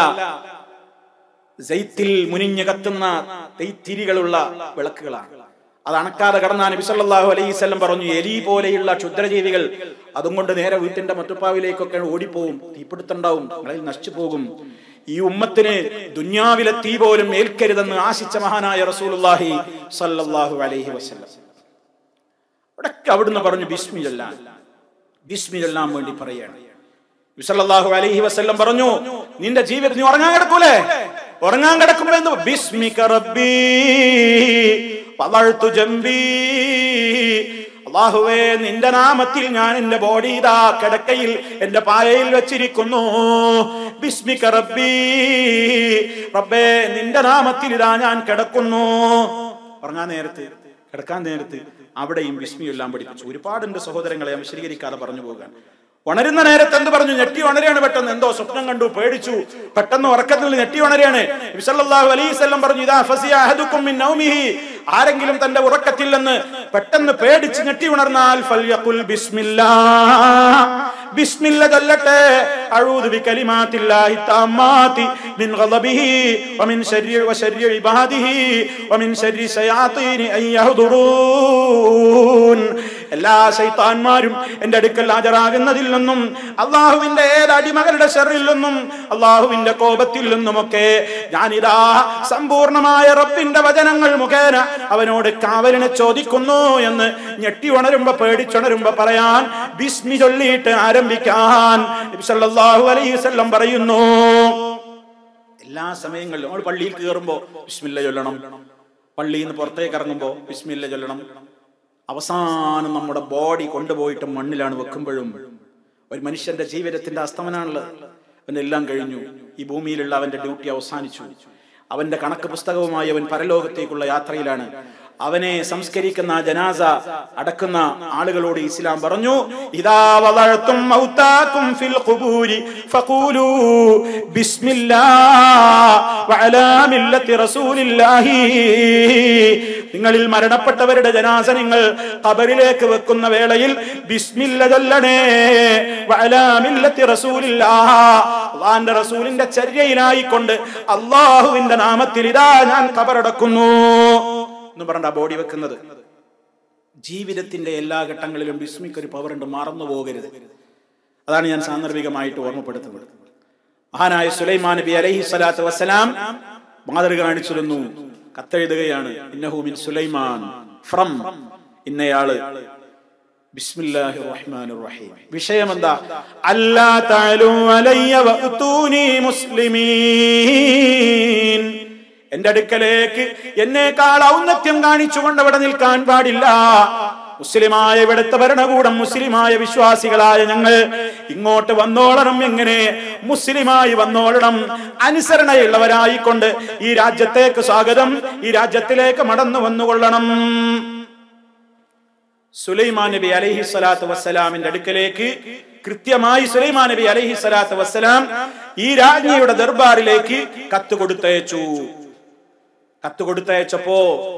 S1: സെയ്ത്തിൽ മുനിഞ്ഞു കത്തുന്ന തെയ്ത്തിരികളുള്ള വിളക്കുകളാണ് അത് അണക്കാതെ കടന്നാ നബി സല്ലല്ലാഹു അലൈഹി വസല്ലം പറഞ്ഞു എലി പോലെയുള്ള ക്ഷുദ്രജീവികൾ അതും കൊണ്ട് നേരെ വീട്ടിന്റെ മറ്റുപ്പാവിലേക്കൊക്കെ ഓടിപ്പോവും തീപിടുത്തുണ്ടാവും നിങ്ങളിൽ നശിച്ചു പോകും ഈ ഉമ്മത്തിന് ദുന്യാവിലെ തീ പോലും ഏൽക്കരുതെന്ന് ആശിച്ച മഹാനായ റസൂലുള്ളാഹി സല്ലല്ലാഹു അലൈഹി വസല്ലം അവിടൊക്കെ അവിടുന്ന് പറഞ്ഞു ബിസ്മി ചൊല്ലാൻ ബിസ്മി ചൊല്ലാൻ വേണ്ടി പറയാണ് നബി സല്ലല്ലാഹു അലൈഹി വസല്ലം പറഞ്ഞു നിന്റെ ജീവിതം നീ ഉറങ്ങാൻ കിടക്കൂലേ ഉറങ്ങാൻ കിടക്കുമ്പോ എന്ത് ബിസ്മിക റബ്ബി വളർത്തു ജംബി അള്ളാഹുവേ നിന്റെ നാമത്തിൽ ഞാൻ എന്റെ ബോഡി ഇതാ കിടക്കയിൽ എന്റെ പായയിൽ വെച്ചിരിക്കുന്നു ബിസ്മിക റബ്ബി റബ്ബേ നിന്റെ നാമത്തിൽ ഇതാ ഞാൻ കിടക്കുന്നു ഉറങ്ങാൻ നേരത്ത് കിടക്കാൻ നേരത്ത് അവിടെയും ബിസ്മി എല്ലാം പഠിപ്പിച്ചു ഒരുപാടുണ്ട് സഹോദരങ്ങളെ ഞാൻ വിശദീകരിക്കാതെ പറഞ്ഞു പോകാൻ ഉണരുന്ന നേരത്ത് എന്ത് പറഞ്ഞു ഞെട്ടി ഉണരാണ് പെട്ടെന്ന് എന്തോ സ്വപ്നം കണ്ടു പേടിച്ചു പെട്ടെന്ന് ഉറക്കത്തിൽ നിന്ന് ഞെട്ടി ഉണരാണ് നബി സല്ലല്ലാഹു അലൈഹി വസല്ലം പറഞ്ഞു ഇദാ ഫസിയ അഹദുക്കും മിൻ നൗമിഹി ആരെങ്കിലും തന്റെ ഉറക്കത്തിൽ നിന്ന് പെട്ടെന്ന് പേടിച്ച് ഞെട്ടി ഉണർന്നാൽ ഫൽയഖുൽ ബിസ്മില്ലാ ബിസ്മില്ല ചൊല്ലട്ടെ അഊദു ബികലിമാത്തില്ലാഹി തമ്മാതി മിൻ ഗളബിഹി വമിൻ ശർരി വശർരി ഇബാദിഹി വമിൻ ശർരി ശയാത്തീനി അൻ യഹ്ദുറൂൻ എല്ലാ ശൈത്താന്മാരും എന്റെ അടുക്കൽ ഹാജരാകുന്നതിൽ നിന്നും അള്ളാഹുവിന്റെ ഏത് അടിമകളുടെ ഷെറിൽ നിന്നും അള്ളാഹുവിന്റെ കോപത്തിൽ നിന്നുമൊക്കെ ഞാനിതാ സമ്പൂർണമായ റബ്ബിന്റെ വചനങ്ങൾ മുഖേന അവനോട് കാവലിനെ ചോദിക്കുന്നു എന്ന് ഞെട്ടി ഉണരുമ്പോ പേടിച്ചുണരുമ്പോ പറയാൻ ബിസ്മി ചൊല്ലിയിട്ട് ആരംഭിക്കാൻ നബി സല്ലല്ലാഹു അലൈഹി വസല്ലം പറയുന്നു എല്ലാ സമയങ്ങളിലും നമ്മൾ പള്ളിയിൽ കയറുമ്പോ ബിസ്മില്ല ചൊല്ലണം പള്ളിയിൽ നിന്ന് പുറത്തേക്ക് ഇറങ്ങുമ്പോ ബിസ്മില്ല ചൊല്ലണം അവസാനം നമ്മുടെ ബോഡി കൊണ്ടുപോയിട്ട് മണ്ണിലാണ് വെക്കുമ്പോഴും ഒരു മനുഷ്യന്റെ ജീവിതത്തിന്റെ അസ്തമനാണുള്ളത് അവന്റെ എല്ലാം കഴിഞ്ഞു ഈ ഭൂമിയിലുള്ള അവന്റെ ഡ്യൂട്ടി അവസാനിച്ചു അവന്റെ കണക്ക് പുസ്തകവുമായി അവൻ പരലോകത്തേക്കുള്ള യാത്രയിലാണ് അവനെ സംസ്കരിക്കുന്ന ആ ജനാസ അടക്കുന്ന ആളുകളോട് ഇസ്ലാം പറഞ്ഞു ഇതാ വളർത്തും മൗതാക്കും ഫിൽ ഖുബൂരി ഫഖൂലു ബിസ്മില്ലാ വഅലാ മില്ലത്തി റസൂലില്ലാഹി നിങ്ങളിൽ മരണപ്പെട്ടവരുടെ ജനാസ നിങ്ങൾ ഖബറിലേക്ക് വെക്കുന്ന വേളയിൽ ബിസ്മില്ല ചൊല്ലണേ വഅലാ മില്ലത്തി റസൂലില്ലാഹ് അള്ളാന്റെ റസൂലിന്റെ ചര്യയിലായിക്കൊണ്ട് അള്ളാഹുവിന്റെ നാമത്തിൽ ഇതാ ഞാൻ ഖബറടക്കുന്നു എന്ന് പറഞ്ഞ ബോഡി വെക്കുന്നത് ജീവിതത്തിന്റെ എല്ലാ ഘട്ടങ്ങളിലും ബിസ്മിക്ക് ഒരു പവർ ഉണ്ട് മറന്നു പോകരുത് അതാണ് ഞാൻ സാന്ദർഭികമായിട്ട് ഓർമ്മപ്പെടുത്തുന്നത് മഹാനായ സുലൈമാൻ നബി അലൈഹി സ്വലാത്തു വസ്സലാം മാതൃക കാണിച്ചിരുന്നു കത്തെഴുതുകയാണ് ഇന്നഹൂമിൻ സുലൈമാൻ ഫ്രം ഇന്നയാള് ബിസ്മില്ലാഹിർ റഹ്മാനിർ റഹീം വിഷയം എന്താ അല്ലാ തഅലു അലയ്യ വഅതൂനി മുസ്ലിമീൻ എന്റെ അടുക്കലേക്ക് എന്നേക്കാൾ ഔന്നത്യം കാണിച്ചുകൊണ്ട് അവിടെ നിൽക്കാൻ പാടില്ല മുസ്ലിമായ ഇവിടുത്തെ ഭരണകൂടം മുസ്ലിമായ വിശ്വാസികളായ ഞങ്ങൾ ഇങ്ങോട്ട് വന്നോളണം എങ്ങനെ മുസ്ലിമായി വന്നോളണം അനുസരണയുള്ളവരായിക്കൊണ്ട് ഈ രാജ്യത്തേക്ക് സ്വാഗതം ഈ രാജ്യത്തിലേക്ക് മടന്നു വന്നുകൊള്ളണം സുലൈമാൻ നബി അലൈഹി സ്വലാത്തു വസ്സലാമിന്റെ അടുക്കലേക്ക് കൃത്യമായി സുലൈമാൻ നബി അലൈഹി സ്വലാത്തു വസ്സലാം ഈ രാജ്ഞിയുടെ ദർബാറിലേക്ക് കത്ത് കൊടുത്തയച്ചു കത്ത് കൊടുത്തയച്ചപ്പോ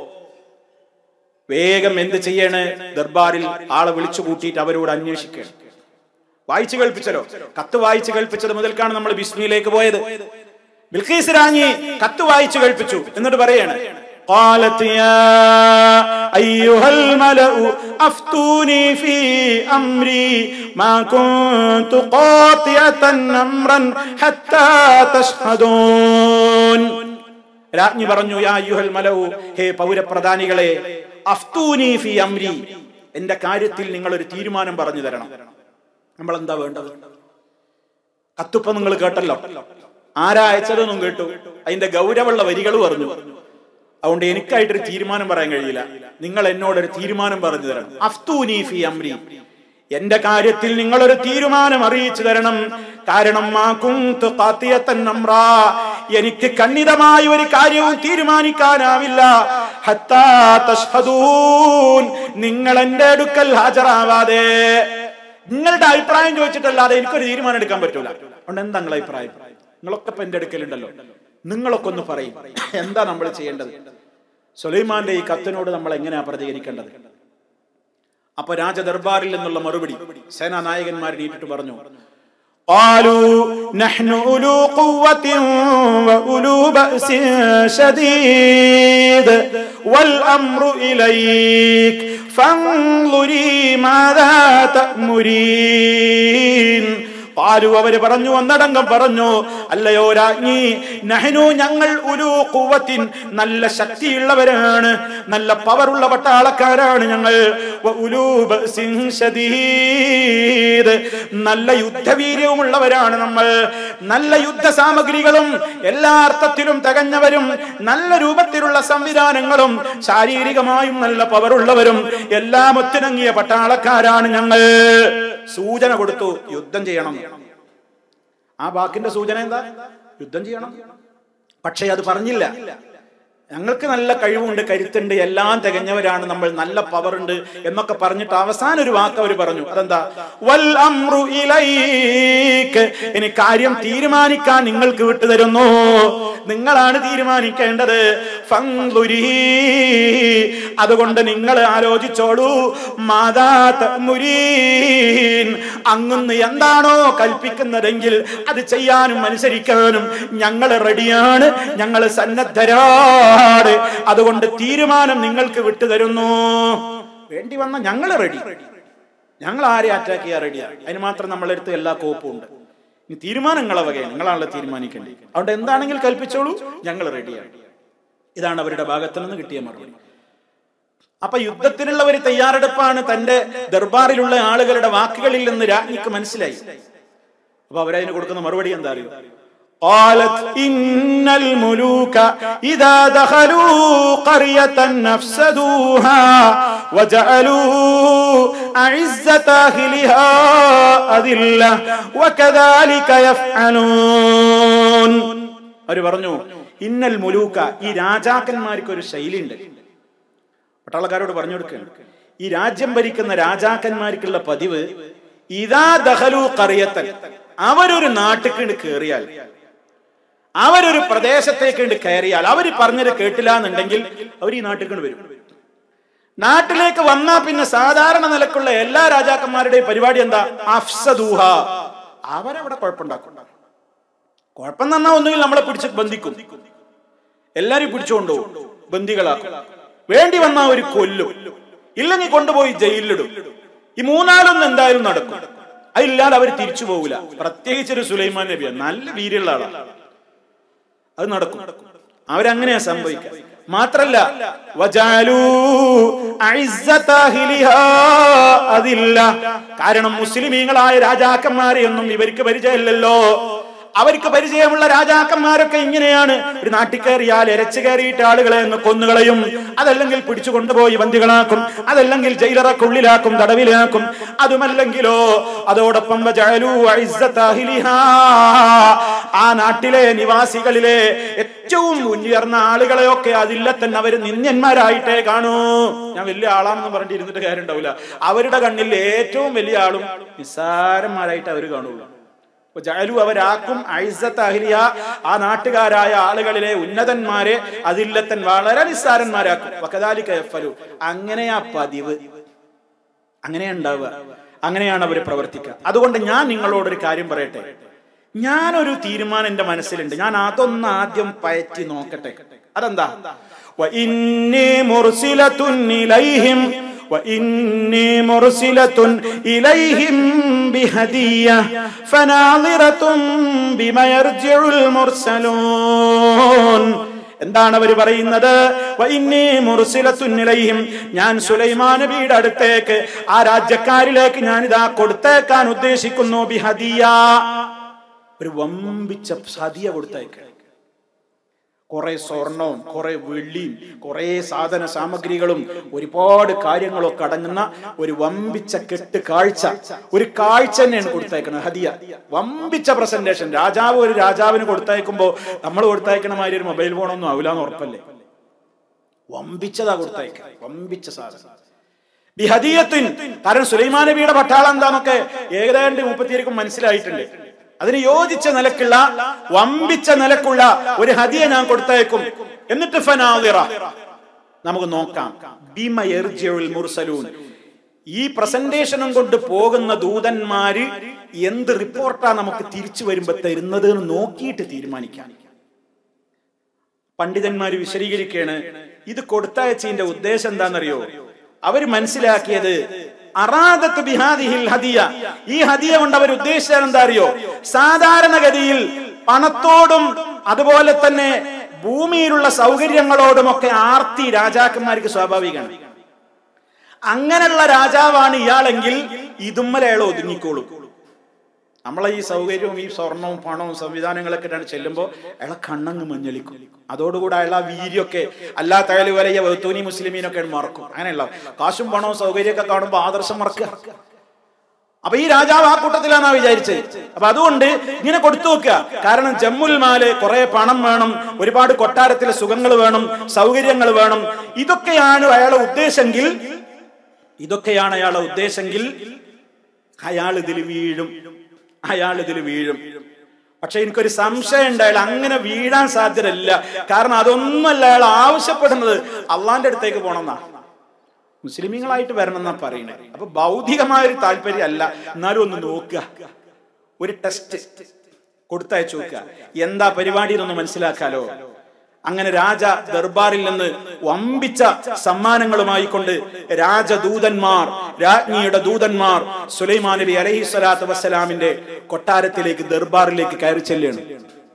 S1: വേഗം എന്ത് ചെയ്യണ് ദർബാറിൽ ആളെ വിളിച്ചു കൂട്ടിയിട്ട് അവരോട് അന്വേഷിക്കണം വായിച്ചു കേൾപ്പിച്ചല്ലോ കത്ത് വായിച്ചു കേൾപ്പിച്ചത് മുതൽക്കാണ് നമ്മൾ ബിസ്മിയിലേക്ക് പോയത് ബിൽഖീസ് രാഞ്ഞി കത്ത് വായിച്ചു കേൾപ്പിച്ചു എന്നിട്ട് പറയാണ് قالت يا أيها الملأ أفتوني في أمري ما كنت قاطعة أمرا حتى تشهدون രാജ്ഞി പറഞ്ഞു യാ യുഹൽ മലവു ഹേ പൗരപ്രധാനികളെ അഫ്തൂനി ഫി അംരി എന്റെ കാര്യത്തിൽ നിങ്ങൾ ഒരു തീരുമാനം പറഞ്ഞു തരണം നമ്മൾ എന്താ വേണ്ടത് കത്തുപ്പ നിങ്ങൾ കേട്ടല്ലോ ആരാ അയച്ചതെന്നും കേട്ടു അതിന്റെ ഗൗരവമുള്ള വരികൾ പറഞ്ഞു അതുകൊണ്ട് എനിക്കായിട്ടൊരു തീരുമാനം പറയാൻ കഴിയില്ല നിങ്ങൾ എന്നോടൊരു തീരുമാനം പറഞ്ഞു തരണം അഫ്തൂനി ഫി അംരി എന്റെ കാര്യത്തിൽ നിങ്ങളൊരു തീരുമാനം അറിയിച്ചു തരണം കാരണം മാ കുന്തു ഖാത്തിയത്തൻ അംറാ. എനിക്ക് ഖണ്ഡിതമായ ഒരു കാര്യവും തീരുമാനിക്കാനാവില്ല ഹത്താ തശ്ഹദൂൻ. നിങ്ങൾ എന്റെ അടുക്കൽ ഹാജരാവാതെ നിങ്ങളുടെ അഭിപ്രായം ചോദിച്ചിട്ടല്ലാതെ എനിക്കൊരു തീരുമാനം എടുക്കാൻ പറ്റൂല അതുകൊണ്ട് എന്താ നിങ്ങളുടെ അഭിപ്രായം നിങ്ങളൊക്കെ ഇപ്പൊ എന്റെ അടുക്കലുണ്ടല്ലോ നിങ്ങളൊക്കെ ഒന്ന് പറയും എന്താ നമ്മൾ ചെയ്യേണ്ടത് സുലൈമാന്റെ ഈ കത്തിനോട് നമ്മൾ എങ്ങനെയാ പ്രതികരിക്കേണ്ടത് അപ്പൊ രാജദർബാറിൽ നിന്നുള്ള മറുപടി സേനാ നായകന്മാർ നീട്ടിട്ട് പറഞ്ഞു قالوا نحن أولو قوة وأولو بأس شديد والأمر إليك فانظري ماذا تأمرين പാലു അവര് പറഞ്ഞു ഒന്നടങ്കം പറഞ്ഞു അല്ലയോ രാജ്ഞി നഹനു ഞങ്ങൾ ഒരു കുവത്തിൻ നല്ല ശക്തിയുള്ളവരാണ് നല്ല പവറുള്ള പട്ടാളക്കാരാണ് ഞങ്ങൾ വ ഉലൂ ബഅസിൻ ശദീദ്. നല്ല യുദ്ധവീര്യവുമുള്ളവരാണ് നമ്മൾ നല്ല യുദ്ധ സാമഗ്രികളും എല്ലാ അർത്ഥത്തിലും തികഞ്ഞവരും നല്ല രൂപത്തിലുള്ള സംവിധാനങ്ങളും ശാരീരികമായും നല്ല പവറുള്ളവരും എല്ലാം ഒത്തിണങ്ങിയ പട്ടാളക്കാരാണ് ഞങ്ങൾ സൂചന കൊടുത്തു യുദ്ധം ചെയ്യണം ആ വാക്കിന്റെ സൂചന എന്താ യുദ്ധം ചെയ്യണം പക്ഷേ അത് പറഞ്ഞില്ല ഞങ്ങൾക്ക് നല്ല കഴിവുണ്ട് കരുത്തുണ്ട് എല്ലാം തികഞ്ഞവരാണ് നമ്മൾ നല്ല പവർ ഉണ്ട് എന്നൊക്കെ പറഞ്ഞിട്ട് അവസാനം ഒരു വാക്ക് അവർ പറഞ്ഞു അതെന്താ വൽ അംറു ഇലൈക്ക് ഇനി കാര്യം തീരുമാനിക്കാൻ നിങ്ങൾക്ക് വിട്ടുതരുന്നു നിങ്ങളാണ് തീരുമാനിക്കേണ്ടത് ഫംഗ്ലുരി അതുകൊണ്ട് നിങ്ങൾ ആലോചിച്ചോളൂ മാതാത്ത മുരീൻ അങ്ങുന്ന് എന്താണോ കൽപ്പിക്കുന്നതെങ്കിൽ അത് ചെയ്യാനും അനുസരിക്കാനും ഞങ്ങൾ റെഡിയാണ് ഞങ്ങൾ സന്നദ്ധരാണ് അതുകൊണ്ട് തീരുമാനം നിങ്ങൾക്ക് വിട്ടുതരുന്നു വേണ്ടി വന്ന ഞങ്ങൾ റെഡി ഞങ്ങൾ ആരെ അറ്റാക്ക് ചെയ്യാൻ റെഡിയാണ് അതിന് മാത്രം നമ്മളെടുത്ത് എല്ലാ കോപ്പും ഉണ്ട് ഇനി തീരുമാനങ്ങളെ വകയാണ് നിങ്ങളാണല്ലോ തീരുമാനിക്കേണ്ടത് അതുകൊണ്ട് എന്താണെങ്കിൽ കൽപ്പിച്ചോളൂ ഞങ്ങൾ റെഡിയാണ് ഇതാണ് അവരുടെ ഭാഗത്തു നിന്ന് കിട്ടിയ മറുപടി അപ്പൊ യുദ്ധത്തിനുള്ള ഒരു തയ്യാറെടുപ്പാണ് തന്റെ ദർബാറിലുള്ള ആളുകളുടെ വാക്കുകളിൽ നിന്ന് രാജ്ഞിക്ക് മനസ്സിലായി അപ്പൊ അവരതിന് കൊടുക്കുന്ന മറുപടി എന്താ അറിയോ قالت إن الملوك إذا دخلوا قرية نفسدوها وجعلوا أعزة أهلها أذلة وكذلك يفعلون അവര് പറഞ്ഞു ഇന്നൽ മുലൂക്ക ഈ രാജാക്കന്മാർക്ക് ഒരു ശൈലിയുണ്ട് പട്ടാളക്കാരോട് പറഞ്ഞു കൊടുക്കുകയാണ് ഈ രാജ്യം ഭരിക്കുന്ന രാജാക്കന്മാർക്കുള്ള പതിവ് ഇതാ ദഹലു കറിയത്തൻ അവരൊരു നാട്ടിൽ കയറിയാൽ അവരൊരു പ്രദേശത്തേക്ക് കയറിയാൽ അവർ പറഞ്ഞത് കേട്ടില്ല എന്നുണ്ടെങ്കിൽ അവർ ഈ നാട്ടിൽ വരും നാട്ടിലേക്ക് വന്നാ പിന്നെ സാധാരണ നിലക്കുള്ള എല്ലാ രാജാക്കന്മാരുടെയും പരിപാടി എന്താ അഫ്സദൂഹ അവരവിടെ കുഴപ്പമുണ്ടാക്കും കുഴപ്പം എന്ന് പറഞ്ഞാൽ ഒന്നുകിൽ നമ്മളെ പിടിച്ച് ബന്ധിക്കും എല്ലാരും പിടിച്ചുകൊണ്ടുപോകും ബന്ദികളാക്കും വേണ്ടി വന്നാൽ ഒരു കൊല്ലും ഇല്ലെങ്കിൽ കൊണ്ടുപോയി ജയിലിലിടും ഈ മൂന്നാലൊന്നും എന്തായാലും നടക്കും അതില്ലാതെ അവർ തിരിച്ചു പോകില്ല പ്രത്യേകിച്ച് ഒരു സുലൈമാൻ നബിയാണ് നല്ല വീര്യമുള്ള ആളാണ് അത് നടക്കും അവരങ്ങനെയാ സംഭവിക്കുക മാത്രല്ല വജാലൂ അഇസ്സത അഹ്ലിഹാ അതില്ല കാരണം മുസ്ലിമീങ്ങളായ രാജാക്കന്മാരെയൊന്നും ഇവർക്ക് പരിചയമില്ലല്ലോ അവർക്ക് പരിചയമുള്ള രാജാക്കന്മാരൊക്കെ ഇങ്ങനെയാണ് ഒരു നാട്ടിൽ കയറിയാൽ എരച്ചു കയറിയിട്ട് ആളുകളെ അങ്ങ് കൊന്നുകളയും അതല്ലെങ്കിൽ പിടിച്ചു കൊണ്ടുപോയി ബന്ദികളാക്കും അതല്ലെങ്കിൽ ജയിലറക്കുള്ളിലാക്കും തടവിലാക്കും അതുമല്ലെങ്കിലോ അതോടൊപ്പം വജഅലൂ അഇസ്സത അഹ്ലിഹാ. ആ നാട്ടിലെ നിവാസികളിലെ ഏറ്റവും ഉയർന്ന ആളുകളെയൊക്കെ അതില്ല തന്നെ അവർ നിന്യന്മാരായിട്ടേ കാണൂ ഞാൻ വലിയ ആളാണെന്ന് പറഞ്ഞിട്ട് ഇരുന്നിട്ട് കാര്യം ഉണ്ടാവില്ല അവരുടെ കണ്ണിൽ ഏറ്റവും വലിയ ആളും നിസ്സാരന്മാരായിട്ട് അവർ കാണുള്ളൂ അപ്പൊ ജഅലു അവരാക്കും ഐസത്ത് അഹ്ലിയ ആ നാട്ടുകാരായ ആളുകളിലെ ഉന്നതന്മാരെ അതില്ലത്തൻ വളരെ നിസ്സാരന്മാരാക്കും വകദാലിക യഫ്അലു അങ്ങനെയാ പതിവ് അങ്ങനെയാ ഉണ്ടാവുക അങ്ങനെയാണ് അവർ പ്രവർത്തിക്കുക അതുകൊണ്ട് ഞാൻ നിങ്ങളോടൊരു കാര്യം പറയട്ടെ ഞാനൊരു തീരുമാനം എന്റെ മനസ്സിലുണ്ട് ഞാൻ അതൊന്ന് ആദ്യം പയറ്റി നോക്കട്ടെ അതെന്താ وإني مرسلة إليهم وإني مرسلة إليهم بهدية فناظرة بما يرجع المرسلون എന്താണ് അവർ പറയുന്നത് വഇന്നീ മുർസിലത്തുൻ ഇലൈഹിം ഞാൻ സുലൈമാൻ നബിയുടെ അടുത്തേക്ക് ആ രാജ്യക്കാരിലേക്ക് ഞാൻ ഇതാ കൊടുത്തേക്കാൻ ഉദ്ദേശിക്കുന്നു ബിഹദിയ ഒരു വമ്പിച്ച സതിയ കൊടുത്തേക്ക് കുറെ സ്വർണവും കുറെ വെള്ളിയും കുറെ സാധന സാമഗ്രികളും ഒരുപാട് കാര്യങ്ങളൊക്കെ അടങ്ങുന്ന ഒരു വമ്പിച്ച കെട്ട് കാഴ്ച ഒരു കാഴ്ച തന്നെയാണ് കൊടുത്തേക്കുന്നത് ഹദിയ വമ്പിച്ച പ്രസന്റേഷൻ രാജാവ് ഒരു രാജാവിന് കൊടുത്തയക്കുമ്പോ നമ്മൾ കൊടുത്തയക്കണ മാതിരി ഒരു മൊബൈൽ ഫോണൊന്നും ആവില്ലാന്ന് ഉറപ്പല്ലേ വമ്പിച്ചതാ കൊടുത്തയക്ക വമ്പിച്ച സാധനം ബിഹദിയത്തിൻ കാരണം സുലൈമാൻ നബിയുടെ പട്ടാളം എന്താന്നൊക്കെ ഏകദേശം മുപ്പത്തിയേക്കും മനസ്സിലായിട്ടുണ്ട് അതിന് യോജിച്ച നിലക്കുള്ള വമ്പിച്ച നിലക്കുള്ള ഒരു ഹദിയ ഞാൻ കൊടുത്തയക്കും എന്നിട്ട് ഫനാദിറ നമുക്ക് നോക്കാം ബിമ യർജിഉൽ മുർസലൂൻ ഈ പ്രസന്റേഷനും കൊണ്ട് പോകുന്ന ദൂതന്മാര് എന്ത് റിപ്പോർട്ടാ നമുക്ക് തിരിച്ചു വരുമ്പോ തരുന്നത് എന്ന് നോക്കിയിട്ട് തീരുമാനിക്കാം പണ്ഡിതന്മാര് വിശദീകരിക്കുകയാണ് ഇത് കൊടുത്തയച്ചതിന്റെ ഉദ്ദേശം എന്താണെന്നറിയോ അവർ മനസ്സിലാക്കിയത് അറാദത്ത് ബിഹാദിഹിൽ ഹദിയ ഈ ഹദിയ കൊണ്ട് അവർ ഉദ്ദേശിച്ചത് എന്താ അറിയോ സാധാരണഗതിയിൽ പണത്തോടും അതുപോലെ തന്നെ ഭൂമിയിലുള്ള സൗകര്യങ്ങളോടുമൊക്കെ ആർത്തി രാജാക്കന്മാർക്ക് സ്വാഭാവികമാണ് അങ്ങനെയുള്ള രാജാവാണ് ഇയാളെങ്കിൽ ഇതുമ്മലെ അയാൾ ഒതുങ്ങിക്കോളും നമ്മളെ ഈ സൗകര്യവും ഈ സ്വർണവും പണവും സംവിധാനങ്ങളൊക്കെ ഇട്ടാണ് ചെല്ലുമ്പോൾ അയാളെ കണ്ണങ്ങ് മഞ്ഞളിക്കും അതോടുകൂടെ അയാൾ ആ വീര്യൊക്കെ അല്ലാത്ത അയാൾ വലിയ വെത്തൂനി മുസ്ലിമീനൊക്കെ മറക്കും അങ്ങനെയുള്ള കാശും പണവും സൗകര്യമൊക്കെ കാണുമ്പോൾ ആദർശം മറക്കുക അപ്പൊ ഈ രാജാവ് ആ കൂട്ടത്തിലാണ് വിചാരിച്ചത് അപ്പൊ അതുകൊണ്ട് ഇങ്ങനെ കൊടുത്തു വെക്കുക കാരണം ജമ്മുൽ മാല് കുറെ പണം വേണം ഒരുപാട് കൊട്ടാരത്തിലെ സുഖങ്ങൾ വേണം സൗകര്യങ്ങൾ വേണം ഇതൊക്കെയാണ് അയാളെ ഉദ്ദേശമെങ്കിൽ ഇതൊക്കെയാണ് അയാളെ ഉദ്ദേശമെങ്കിൽ അയാൾ ഇതിൽ വീഴും അയാൾ ഇതിൽ വീഴും പക്ഷെ എനിക്കൊരു സംശയം ഉണ്ട് അയാൾ അങ്ങനെ വീഴാൻ സാധ്യതയില്ല കാരണം അതൊന്നുമല്ല അയാൾ ആവശ്യപ്പെടുന്നത് അള്ളാന്റെ അടുത്തേക്ക് പോകണമെന്നാ മുസ്ലിമീങ്ങളായിട്ട് വരണം എന്നാ പറയുന്നത് അപ്പൊ ഭൗതികമായ ഒരു താല്പര്യം അല്ല എന്നാലും ഒന്ന് നോക്കുക ഒരു ടെസ്റ്റ് കൊടുത്തയച്ചു നോക്കുക എന്താ പരിപാടി എന്നൊന്ന് മനസ്സിലാക്കാലോ അങ്ങനെ രാജ ദർബാറിൽ നിന്ന് വമ്പിച്ച സമ്മാനങ്ങളുമായി കൊണ്ട് രാജദൂതന്മാർ രാജ്ഞിയുടെ ദൂതന്മാർ സുലൈമാൻ നബി അലഹി സ്വലാത്തു വസ്സലാമിന്റെ കൊട്ടാരത്തിലേക്ക് ദർബാറിലേക്ക് കയറി ചെല്ലുകയാണ്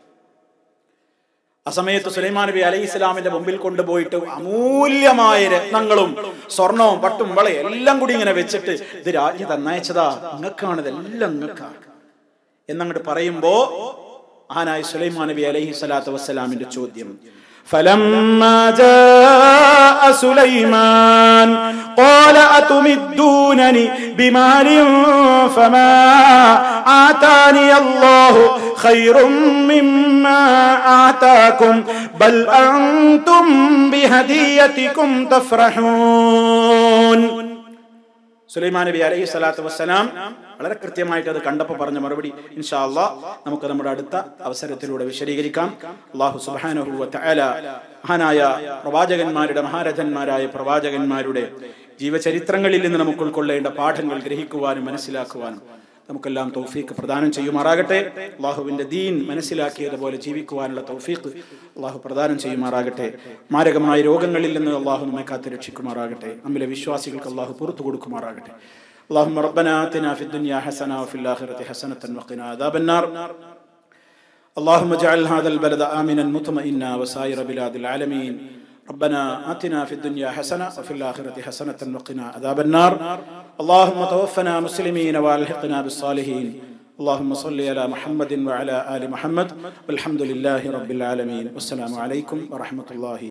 S1: ആ സമയത്ത് സുലൈമാൻ നബി അലൈഹി ഇസ്ലാമിന്റെ മുമ്പിൽ കൊണ്ടുപോയിട്ട് അമൂല്യമായ രത്നങ്ങളും സ്വർണവും പട്ടും വളയും എല്ലാം കൂടി ഇങ്ങനെ വെച്ചിട്ട് ഇത് രാജ്ഞി തന്നയച്ചതാ നിങ്ങൾക്കാണ് ഇതെല്ലാം നിങ്ങൾക്കാണ് എന്നങ്ങോട്ട് പറയുമ്പോ ആനായ സുലൈമാൻ നബി അലൈഹി സ്വലാത്തു വസ്സലാമിന്റെ ചോദ്യം فلما جاء سليمان قال أتمدونني بمال فما آتاني الله خير مما آتاكم بل أنتم بهديتكم تفرحون സുലൈമാൻ നബി അലൈഹി സ്വലാത്തു വസ്സലാം വളരെ കൃത്യമായിട്ട് അത് കണ്ടപ്പോൾ പറഞ്ഞ മറുപടി ഇൻഷാ അള്ളാ നമുക്ക് നമ്മുടെ അടുത്ത അവസരത്തിലൂടെ വിശദീകരിക്കാം അള്ളാഹു സുബാനഹു തആല മഹാനായ പ്രവാചകന്മാരുടെ മഹാരഥന്മാരായ പ്രവാചകന്മാരുടെ ജീവചരിത്രങ്ങളിൽ നിന്ന് നമുക്ക് ഉൾക്കൊള്ളേണ്ട പാഠങ്ങൾ ഗ്രഹിക്കുവാനും മനസ്സിലാക്കുവാനും നമുക്കെല്ലാം തൗഫീഖ് പ്രദാനം ചെയ്യുമാറാകട്ടെ അള്ളാഹുവിന്റെ ദീൻ മനസ്സിലാക്കിയതുപോലെ ജീവിക്കുവാനുള്ള തൗഫീഖ് അള്ളാഹു പ്രദാനം ചെയ്യുമാറാകട്ടെ മാരകമായ രോഗങ്ങളിൽ നിന്ന് അള്ളാഹു നമ്മെ കാത്ത് രക്ഷിക്കുമാറാകട്ടെ നമ്മിലെ വിശ്വാസികൾക്ക് അള്ളാഹു പുറത്തു കൊടുക്കുമാറാകട്ടെ اللهم ربنا آتنا في الدنيا حسنة وفي الآخرة حسنة وقنا عذاب النار اللهم اجعل هذا البلد آمنا مطمئنا وسائر بلاد العالمين ربنا آتنا في الدنيا حسنة وفي الآخرة حسنة وقنا عذاب النار اللهم توفنا مسلمين والحقنا بالصالحين اللهم صل على محمد وعلى آل محمد والحمد لله رب العالمين والسلام عليكم ورحمة الله